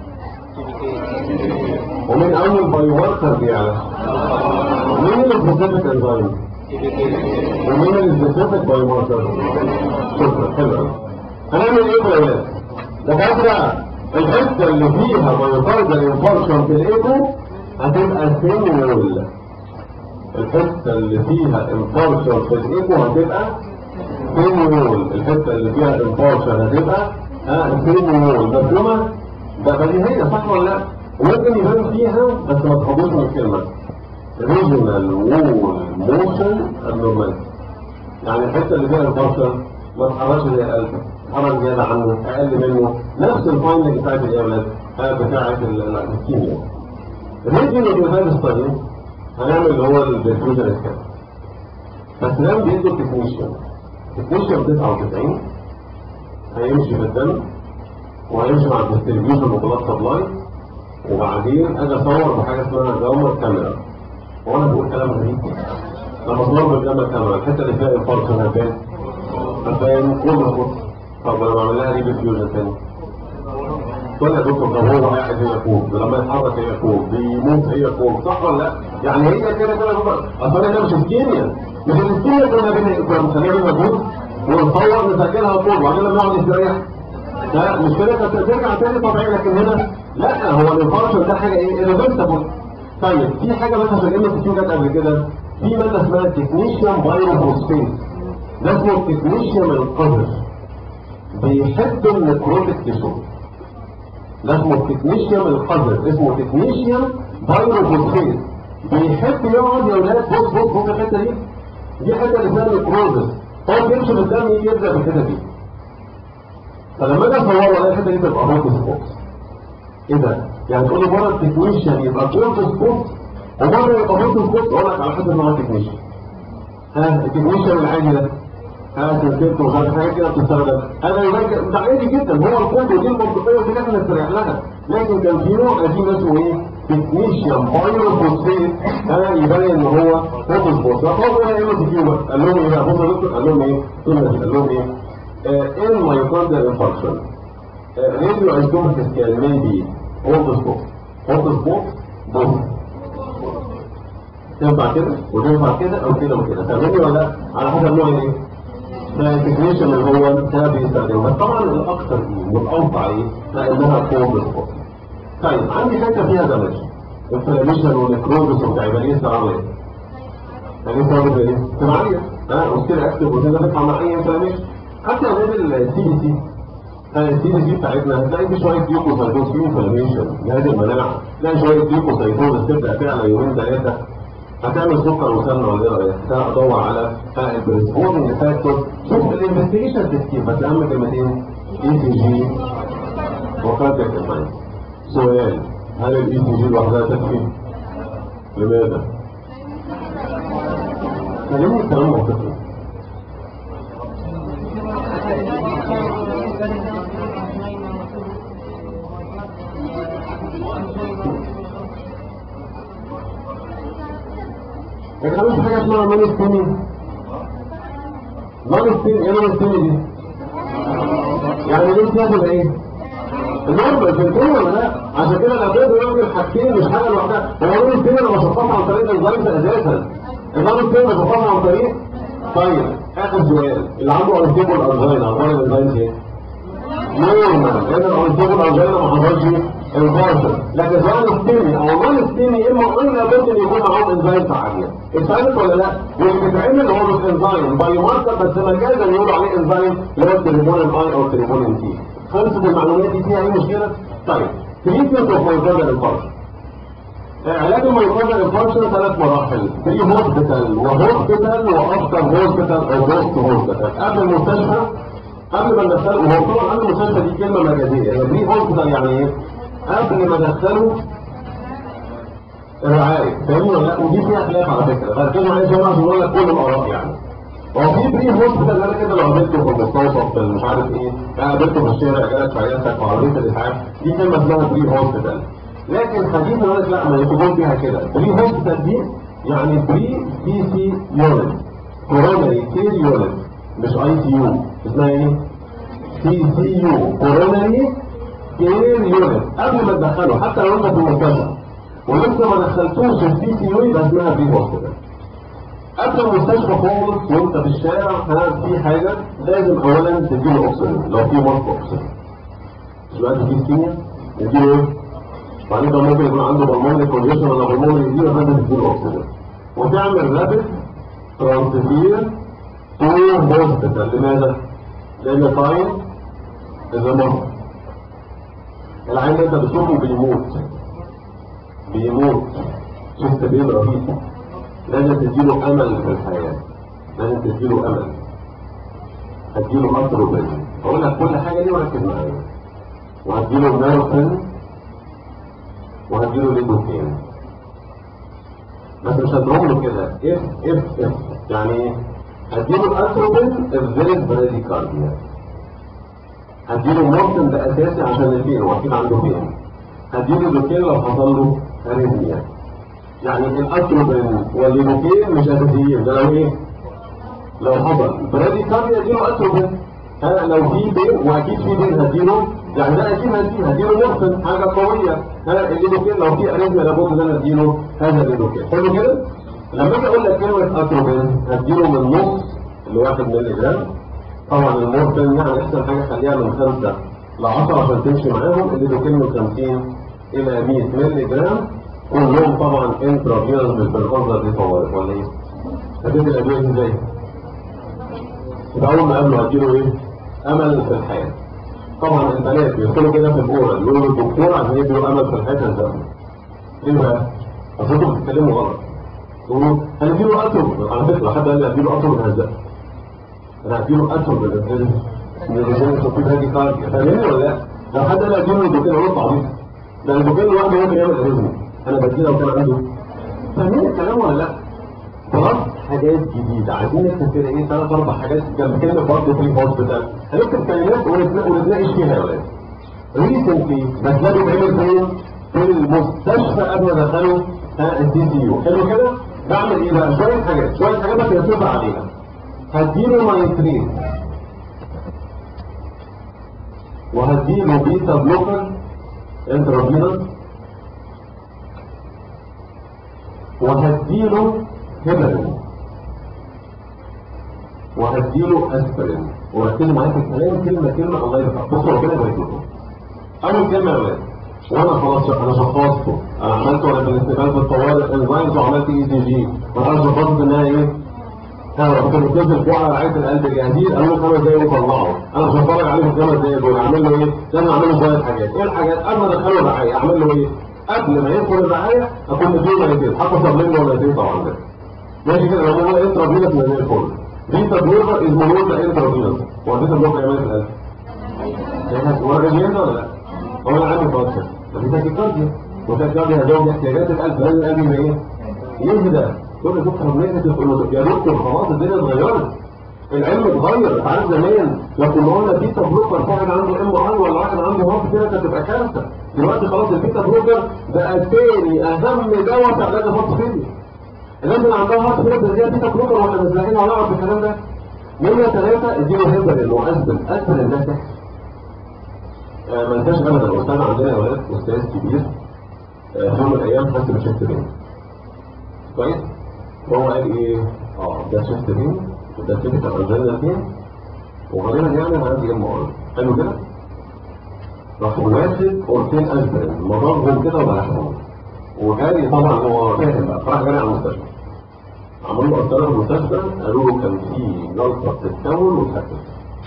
Speaker 1: ومين اول بايو ماركر بيعلى مين السبيسيفيك انزايم ومين السبيسيفيك بايو ماركر شكرا حلو قوي هنعمل ايه في الاولاد دكاتره الحته اللي فيها مايوكاردال انفاركشن في الايكو هتبقى سيمول الحته اللي فيها انفاركشن في الايكو هتبقى سيمول الحته اللي فيها انفاركشن هتبقى ها سيمول مفهومه ده بديهيه صح ولا لا وممكن يبان فيها بس ما تخافوش من الكلمه ريجونال وول موشن ابنورمال يعني الحته اللي فيها انفاركشن ما تتحركش زي القلب تتحرك زياده عنه اقل منه نفس الفايندنج بتاعت الايه يا ولاد بتاعت الكيمياء الريجونال في هذا الستادي هنعمل اللي هو الديفيوجن سكان بس ده بيدوا تكنيشن تكنيشن 99 هيمشي في الدم وهيمشي مع الديستريبيوشن وبلاد سبلاي وبعدين اجي اصور بحاجه اسمها جاما كاميرا وانا بقول كلام غريب لما اصور بالجاما كاميرا الحته اللي فيها انفاركشن هتبان هتبان كل خط طب لما اعمل لها ريفيوجن تاني تقول يا دكتور طب هو قاعد هي فوق لما يتحرك هي فوق بيموت هي فوق صح ولا لا؟ يعني هي كده كده اصل انا مش الكيمياء مش الكيمياء كنا بنخليها مجهود ونصور نسجلها فوق وبعدين لما نقعد نستريح لا مش كده كانت ترجع تاني طبيعي لكن هنا لا هو الانفاركشن ده حاجه ايه؟ ريفرسبل طيب في حاجه مثلا في الام سي جت قبل كده في ماده اسمها تكنيشيوم بايروفوسفيت ده اسمه تكنيشيوم القذر بيحب النكروتيك تيشو ده اسمه تكنيشيوم القذر اسمه تكنيشيوم بايروفوسفيت بيحب يقعد يا ولاد بص بص بص الحته دي دي حته اللي فيها نكروزس هو بيمشي في الدم يجي يبدا في الحته دي فلما اجي اصوره الاقي الحته دي تبقى هوت سبوت ايه ده؟ يعني تقول لي مره التكنيشن يبقى كولد سبوت ومره يبقى هوت سبوت اقول لك على حسب نوع التكنيشن ها التكنيشن العادي ده ها سلسلته ومش عارف حاجات كده بتستخدم هذا يبقى ده عادي جدا هو الكود ودي المنطقيه ودي احنا نستريح لها لكن كان في نوع قديم اسمه ايه؟ تكنيشن بايروفوسفيت ها يبين ان هو هوت سبوت فهو هنا ايه الكيو قال لهم ايه بقى؟ بص يا دكتور قال لهم ايه؟ قال لهم ايه؟ in myocardial infarction, uh, radioisotopic scan may be on the spot. On the spot, both. تنفع كده وتنفع كده او كده وكده فاهمني ولا لا؟ على حسب نوع ايه؟ فالتكنيشن اللي هو ده بيستخدمه بس طبعا الاكثر ايه والاوقع ايه؟ لانها فوق سبوت. طيب عندي حته فيها دمج انفلاميشن ونكروزس وبتاع يبقى ايه السبب ايه؟ يعني السبب ايه؟ تبقى عاليه ها وكده اكتب وكده بتطلع مع اي انفلاميشن حتى غير السي بي سي السي بي سي بتاعتنا هتلاقي في شويه ديوكوسايتوز في انفلاميشن جهاز المناعه تلاقي شويه ديوكوسايتوز تبدا تعلى يومين ثلاثه هتعمل سكر وسمنه ولا ايه رايك؟ ادور على البريسبونج فاكتور شوف الانفستيجيشن تسكيب بس اهم كلمتين اي سي جي وكاردياك الماين سؤال هل الاي سي جي لوحدها تكفي؟ لماذا؟ كلمني كلام منطقي الخامس حاجة اسمها مانستيني مانستيني ايه مانستيني دي؟ يعني دي بتاخد ايه؟ النورمال فهمتني ولا لا؟ عشان كده الابيض بيعمل حاجتين مش حاجه لوحدها هو مانستيني انا بشطبها عن طريق الانزيمز اساسا المانستيني بشطبها عن طريق طيب اخر سؤال اللي عنده انستيبل انزينا اخبار الانزيمز ايه؟ نورمال لان الانستيبل انزينا ما حصلش الفارشن لكن النون ستيمي او النون ستيمي اما قلنا ممكن يكون معاهم انزيم عاليه اتفهمت ولا لا؟ واللي بيتعمل هو مش انزيم باي ماركر بس مجازا يقولوا عليه انزيم اللي هو التليفون الاي او التليفون التي خلصت المعلومات دي فيها اي مشكله؟ طيب تريتمنت اوف مايكروبيال انفاركشن علاج المايكروبيال انفاركشن ثلاث مراحل بري هوسبيتال وهوسبيتال وافتر هوسبيتال او بوست هوسبيتال قبل المستشفى قبل ما ندخله وهو طبعا قبل المستشفى دي كلمه مجازيه هي بري هوسبيتال يعني ايه؟ قبل ما ندخله الرعايه فاهمني ولا لا؟ ودي فيها خلاف على فكره فركزوا معايا شويه عشان اقول لك كل الاراء يعني هو في بري هوسبيتال انا كده لو قابلته في المستوصف في مش عارف ايه قابلته في الشارع جالك في عيادتك في عربيه الاسعاف دي كلمه اسمها بري هوسبيتال لكن حديث يقول لك لا ما يكتبون فيها كده بري هوسبيتال دي يعني بري سي سي يونت كورونري كير يونت مش اي سي يو اسمها ايه؟ سي سي يو كورونري كير يونت قبل ما تدخله حتى لو انت في المستشفى ولسه ما دخلتوش السي سي يو يبقى اسمها بري هوسبيتال قبل المستشفى خالص وانت في الشارع ها في حاجه لازم اولا تديله اكسجين لو في مصر اكسجين دلوقتي في سكينيا تديله ايه؟ بعدين كان ممكن يكون عنده بالمونري كونجيشن ولا بالمونري دي لازم تديله اكسجين وتعمل رابد ترانسفير تو هوسبيتال لماذا؟ لان تايم الزمن العين اللي انت بتشوفه بيموت بيموت شفت بين رهيب لازم تديله امل في الحياه لازم تديله امل هتديله اتروبين اقول لك كل حاجه دي وركز معايا وهديله ماروثن وهديله ليدوكين بس مش هديهم له كده اف اف اف يعني ايه؟ هديله اتروبين افيريت براديكارديا هديله مورفين ده اساسي عشان الفين هو اكيد عنده فين هديله دوكين لو حصل له اريثميا يعني الاتروبين والليدوكين مش اساسيين ده لو ايه؟ لو حصل براديكارديا اديله اتروبين ها لو في بين واكيد في بين هديله يعني ده اكيد هديه هديله مورفين حاجه قويه ها الليدوكين لو في اريثميا لابد ان انا اديله هذا الليدوكين حلو كده؟ لما اجي اقول لك كلمه اتروبين هديله من نص لواحد مللي جرام طبعا المورفين يعني احسن حاجه خليها من 5 ل 10 عشان تمشي معاهم الليدوكين من 50 الى 100 مللي جرام كلهم طبعا انترافيروس مش بالفضل دي طوارئ ولا ايه؟ هتدي الادويه دي ازاي؟ يبقى اول ما قابله هديله ايه؟ امل في الحياه. طبعا البنات بيدخلوا كده في الاورال يقولوا للدكتور عشان يدوا امل في الحياه هنزقهم. ليه بقى؟ اصل انتوا بتتكلموا غلط. يقولوا هنديله اتروب على فكره حد قال لي هديله اتروب هنزقه. انا هديله اتروب من الرجال الصوتي هادي كارديا فاهمني ولا لا؟ لو حد قال لي هديله الدكتور اقول عبيط. ده الدكتور لوحده ممكن يعمل اريزمي. انا بديه لو كان عنده فاهمين الكلام ولا لا؟ خلاص حاجات جديده عايزين نكتب كده ايه ثلاث اربع حاجات جنب كلمه برضه في هوسبيتال هنكتب كلمات ونتناقش فيها يا ولاد ريسنتلي بس ده بيتعمل فين؟ في المستشفى قبل ما ادخله الدي سي يو حلو كده؟ بعمل ايه بقى؟ شويه حاجات شويه حاجات بس يصرف عليها هديله مايترين وهديله بيتا بلوكر انترافينوس وهديله هيبرين وهديله اسبرين وركزوا معايا في الكلام كلمه كلمه الله يرحمه بصوا ربنا يبارك لكم اول كلمه يا ولاد وانا خلاص انا شخصته انا عملت وانا في الاستقبال في الطوارئ انزايمز وعملت اي سي جي وانا شخصت انها ايه؟ ها كنت بتنزل فوق على رعايه القلب جاهزين قالوا له خمس دقايق وطلعوا انا مش هتفرج عليه في الخمس دقايق دول اعمل له ايه؟ لازم اعمل له شويه حاجات ايه الحاجات؟ قبل ما ادخله الرعايه اعمل له ايه؟ قبل ما يدخل الرعايه اكون مديله ميتين حتى صابلين له ميتين طبعا ده ماشي كده لو هو انترا فينس من زي الفل بيتا بلوكر از مولود انترا فينس هو البيتا بلوكر يعمل في القلب هو الرجلين ده ولا لا؟ هو انا عندي فاكر فدي تاكيكارديا وتاكيكارديا هجاوب احتياجات القلب لازم القلب يبقى ايه؟ يهدى كل دكتور نيجاتيف تقول له يا دكتور خلاص الدنيا اتغيرت العلم اتغير انت عارف زمان لو كنا قلنا بيتا بلوكر واحد عنده ام اي ولا واحد عنده هارت كده كانت تبقى كارثه دلوقتي خلاص البيتا بلوكر بقى تاني اهم دواء في علاج الهارت فيلير الناس اللي عندها هارت فيلير زي بيتا بلوكر واحنا مزرعين هنعرف الكلام ده نمرة ثلاثة اديله هيبرين واسبل اسبل ده سحر آه ما انساش ابدا استاذ عندنا يا ولاد استاذ كبير آه في يوم من الايام حس بشيفت بين كويس فهو قال ايه اه ده شيفت بين وده تيبيكال انجينا بين وغالبا يعني انا عندي ام ار حلو كده راح واخد قرصين اسبرين مضغهم كده وبلعهم وجاري طبعا هو فاهم بقى فراح جاري على المستشفى عملوا له قسطره في المستشفى قالوا له كان في جلطه بتتكون وتخفف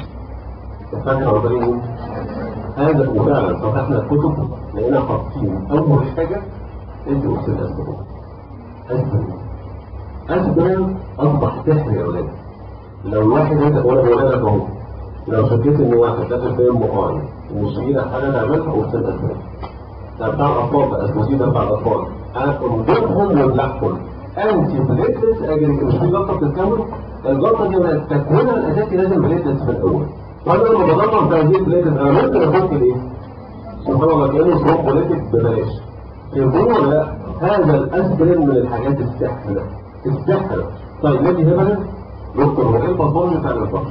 Speaker 1: فاكر عربيه هذا وفعلا فتحنا الكتب لقينا حاطين اول حاجه انت قرصين اسبرين اسبرين اسبرين اصبح سحر يا ولاد لو الواحد انت وانا بقول لك اهو لو شكيت ان واحد داخل فيهم معين ومش في ايدك حاجه تعملها قرصين اسبرين ده بتاع الاطفال بقى اسمه ده بتاع الاطفال انا انضفهم واملحهم انتي بليتلس اجري مش في جلطه بتتكون الجلطه دي بقت تكوينها الاساسي لازم بليتلس في الاول وانا لما بدور في هذه البليتلس انا ممكن احط ايه؟ سبحان الله كانه سروب بوليتك ببلاش فهمتوني ولا لا؟ هذا الاسبرين من الحاجات السحر السحر طيب نادي هبل دكتور هو ايه الفضل بتاع الفضل؟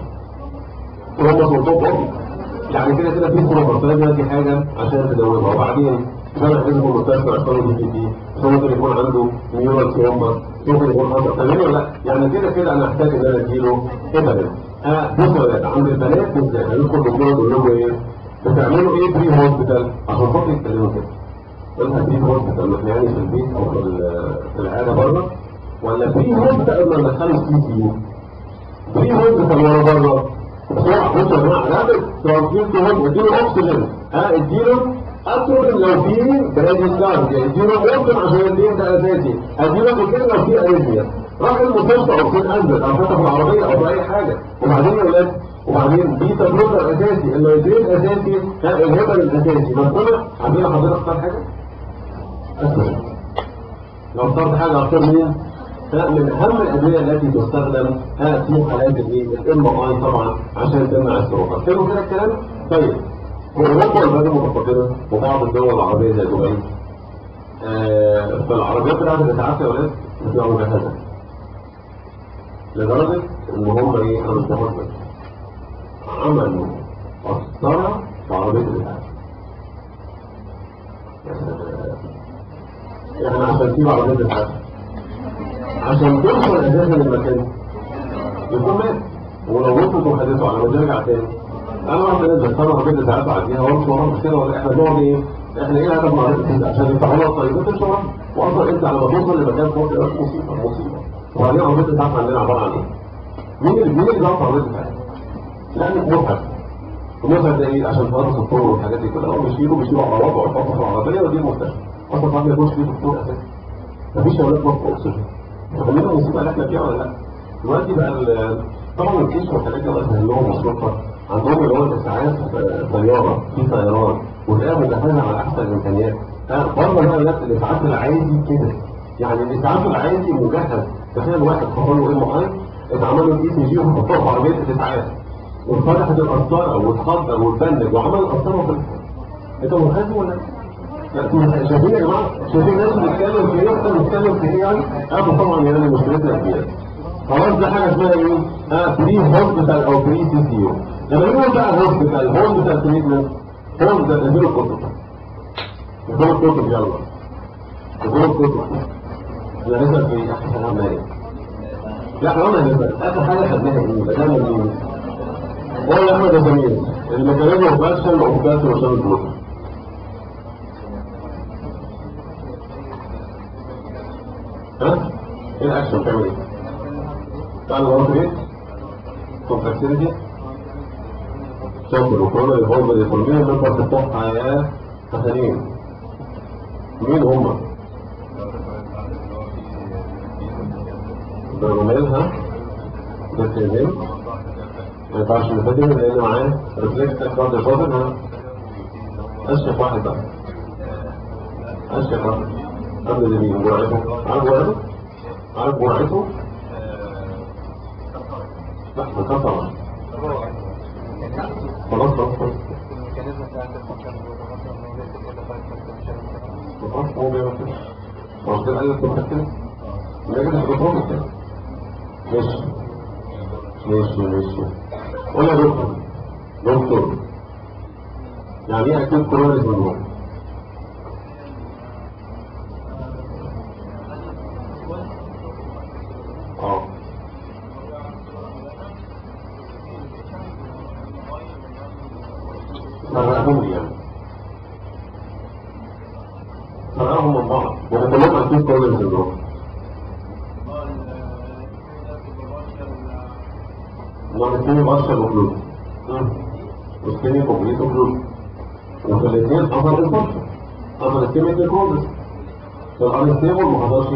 Speaker 1: هم صوتهم برضه يعني كده كده في صعوبة فلازم في حاجة عشان تدومها وبعدين كان حزب المستشفى عشان دي بي تي ممكن يكون عنده نيورال تروما ممكن يكون عنده تمام ولا لا يعني كده كده انا احتاج ان انا اديله هيبرين اه بصوا يا ولاد عند البنات بالذات هندخل دكتور تقول لهم ايه بتعملوا ايه بري هوسبيتال عشان خاطر يتكلموا كده قلنا بري هوسبيتال احنا يعني في البيت او في في العياده بره ولا بري هوسبيتال لما ندخله سي سي يو بري هوسبيتال ورا بره بسرعة بصوا يا جماعة نعمل ترانسفير كمان اديله اكسجين ها اديله اتروبين لو في برادي ستارز يعني اديله اوكسجين عشان الدين ده اساسي اديله اوكسجين لو في اريثميا راح المستشفى او فين انزل او فتح العربية او في اي حاجة وبعدين يا ولاد وبعدين بيتا بلوتر اساسي النيتريت اساسي ها الهبل الاساسي بس طلع عندنا حضرتك اختار حاجة؟ اساسي لو اخترت حاجة اختار مين؟ من اهم الادويه التي تستخدم في حالات الايه الام اي طبعا عشان تمنع السرطان فهموا كده الكلام طيب في اوروبا والبلاد المتقدمه وبعض الدول العربيه زي دبي آه فالعربيات بتاعت الاسعاف يا ولاد بتبقى مجهزه لدرجه ان هم ايه انا مش بهزر عملوا قسطره في عربيه الاسعاف احنا عشان نسيب عربيه الاسعاف عشان توصل اساسا للمكان يكون مات ولو وصلت وحدثوا على ما ترجع تاني انا واحد ناس بستنى ربنا ساعات اعديها وامشي وراها مش كده ولا احنا بنقعد ايه؟ احنا ايه الهدف مع الناس عشان يفتحوا لها الطريق تمشي وراها واصلا انت على ما توصل لمكان فوق ده مصيبه مصيبه وبعدين ربنا ساعات عندنا عباره عن ايه؟ مين اللي مين اللي بيعرف ربنا ساعات؟ لانك متعب المتعب ده ايه؟ عشان تقرص الطول والحاجات دي كلها هم بيشيلوا بيشيلوا عضلات ويحطوا في العربيه ودي المستشفى اصلا ما بيكونش فيه دكتور اساسا مفيش اولاد نقص اكسجين خلينا المصيبه اللي احنا فيها ولا لا؟ دلوقتي بقى طبعا الجيش والحاجات دي الله يسهل لهم الشرطه عندهم اللي هو الاسعاف طياره في طيران وتلاقيها مجهزه على احسن الامكانيات برضه بقى الناس الاسعاف العادي كده يعني الاسعاف العادي مجهز تخيل واحد حصل له ام اي اتعمل له اي سي جي وحطوه في عربيه الاسعاف واتفتحت القسطره واتخدر واتبنج وعمل القسطره في انت مجهز ولا لا؟ شايفين يا جماعه شايفين ناس بتتكلم في ايه احنا بنتكلم في ايه يعني؟ اه طبعا يعني مشكلتنا كبيره خلاص ده حاجه اسمها ايه؟ اه فري هوسبيتال او فري سي سي يو لما نقول بقى هوسبيتال هوسبيتال تريتمنت هوسبيتال اديله الكتب اديله الكتب يلا اديله الكتب احنا نسال في ايه؟ احنا خدنا ايه؟ لا احنا قلنا نسال اخر حاجه خدناها ايه؟ بدانا مين؟ قلنا احمد يا سمير الميكانيزم اوف اكشن اوف كاسر وشام الجلوكوز ها؟ ايه الاكشن بتعمل ايه؟ تعال نقول ايه؟ كومبلكسيتي شكر وكورونا الهرمون الهرمونية من بس بتوع حياة تخانين مين هم؟ برونيل ها؟ بسيزين ما ينفعش نفدي لان معاه ريفلكس اكبر ديفوزن ها؟ اشرف واحد بقى اشرف واحد قبل اللي مين جرعته عارف جرعته؟ عارف جرعته؟ لا مكسر خلاص خلاص خلاص خلاص هو بيعمل كده هو كده قال لك متأكد؟ لا كده هتضربه كده ماشي ماشي ماشي قول يا دكتور دكتور يعني ايه اكيد كورونا للموضوع؟ اه فرقهم لي يعني اكيوت كولر سندروم نوع الثاني بشر اوكلود والثاني كومبليت اوكلود وفي الاثنين حصل انفكشن حصل اسكيميك نيكروزس فالانستيبل ما حصلش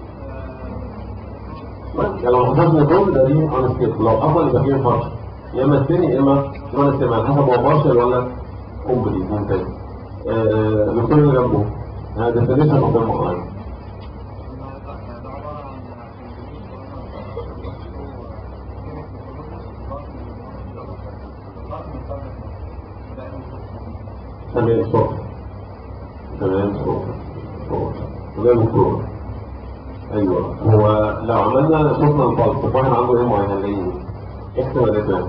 Speaker 1: يعني لو ما حصلش نيكروز ده دي انستيبل لو حصل يبقى فيه انفكشن يا اما الثاني يا اما نوع الاستعمال حسب هو بارشل ولا كومبليت ممتاز آه، الدكتور اللي جنبه هذا ديفينيشن اوف المقايض تمام صوت تمام صوت صوت زي الدكتور ايوه هو لو عملنا شفنا البلس طب واحد عنده ايه معين هنلاقيه احتمالات يعني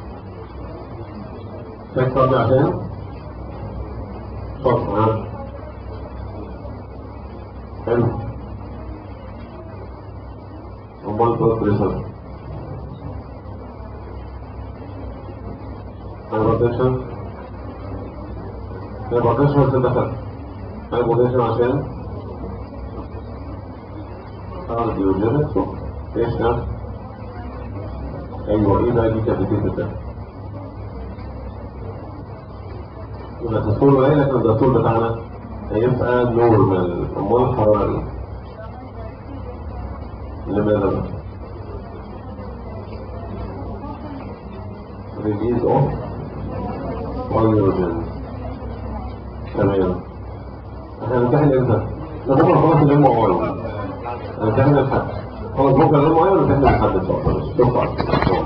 Speaker 1: شايف طبعا عشان صوت ها حلو امال البلس بريشر هايبرتنشن هايبرتنشن ولا دخل هايبرتنشن عشان اه ديوجينيك ايش ده ايوه ايه بقى دي كابيتيت ده يبقى الدستور ايه لكن الدستور بتاعنا هيبقى نورمال امال الحراره ايه لماذا بقى release of hydrogen تمام احنا هنمتحن امتى؟ ده بكره خلاص الام اي هنمتحن الحد خلاص بكره الام اي ونمتحن الحد ان شاء الله شكرا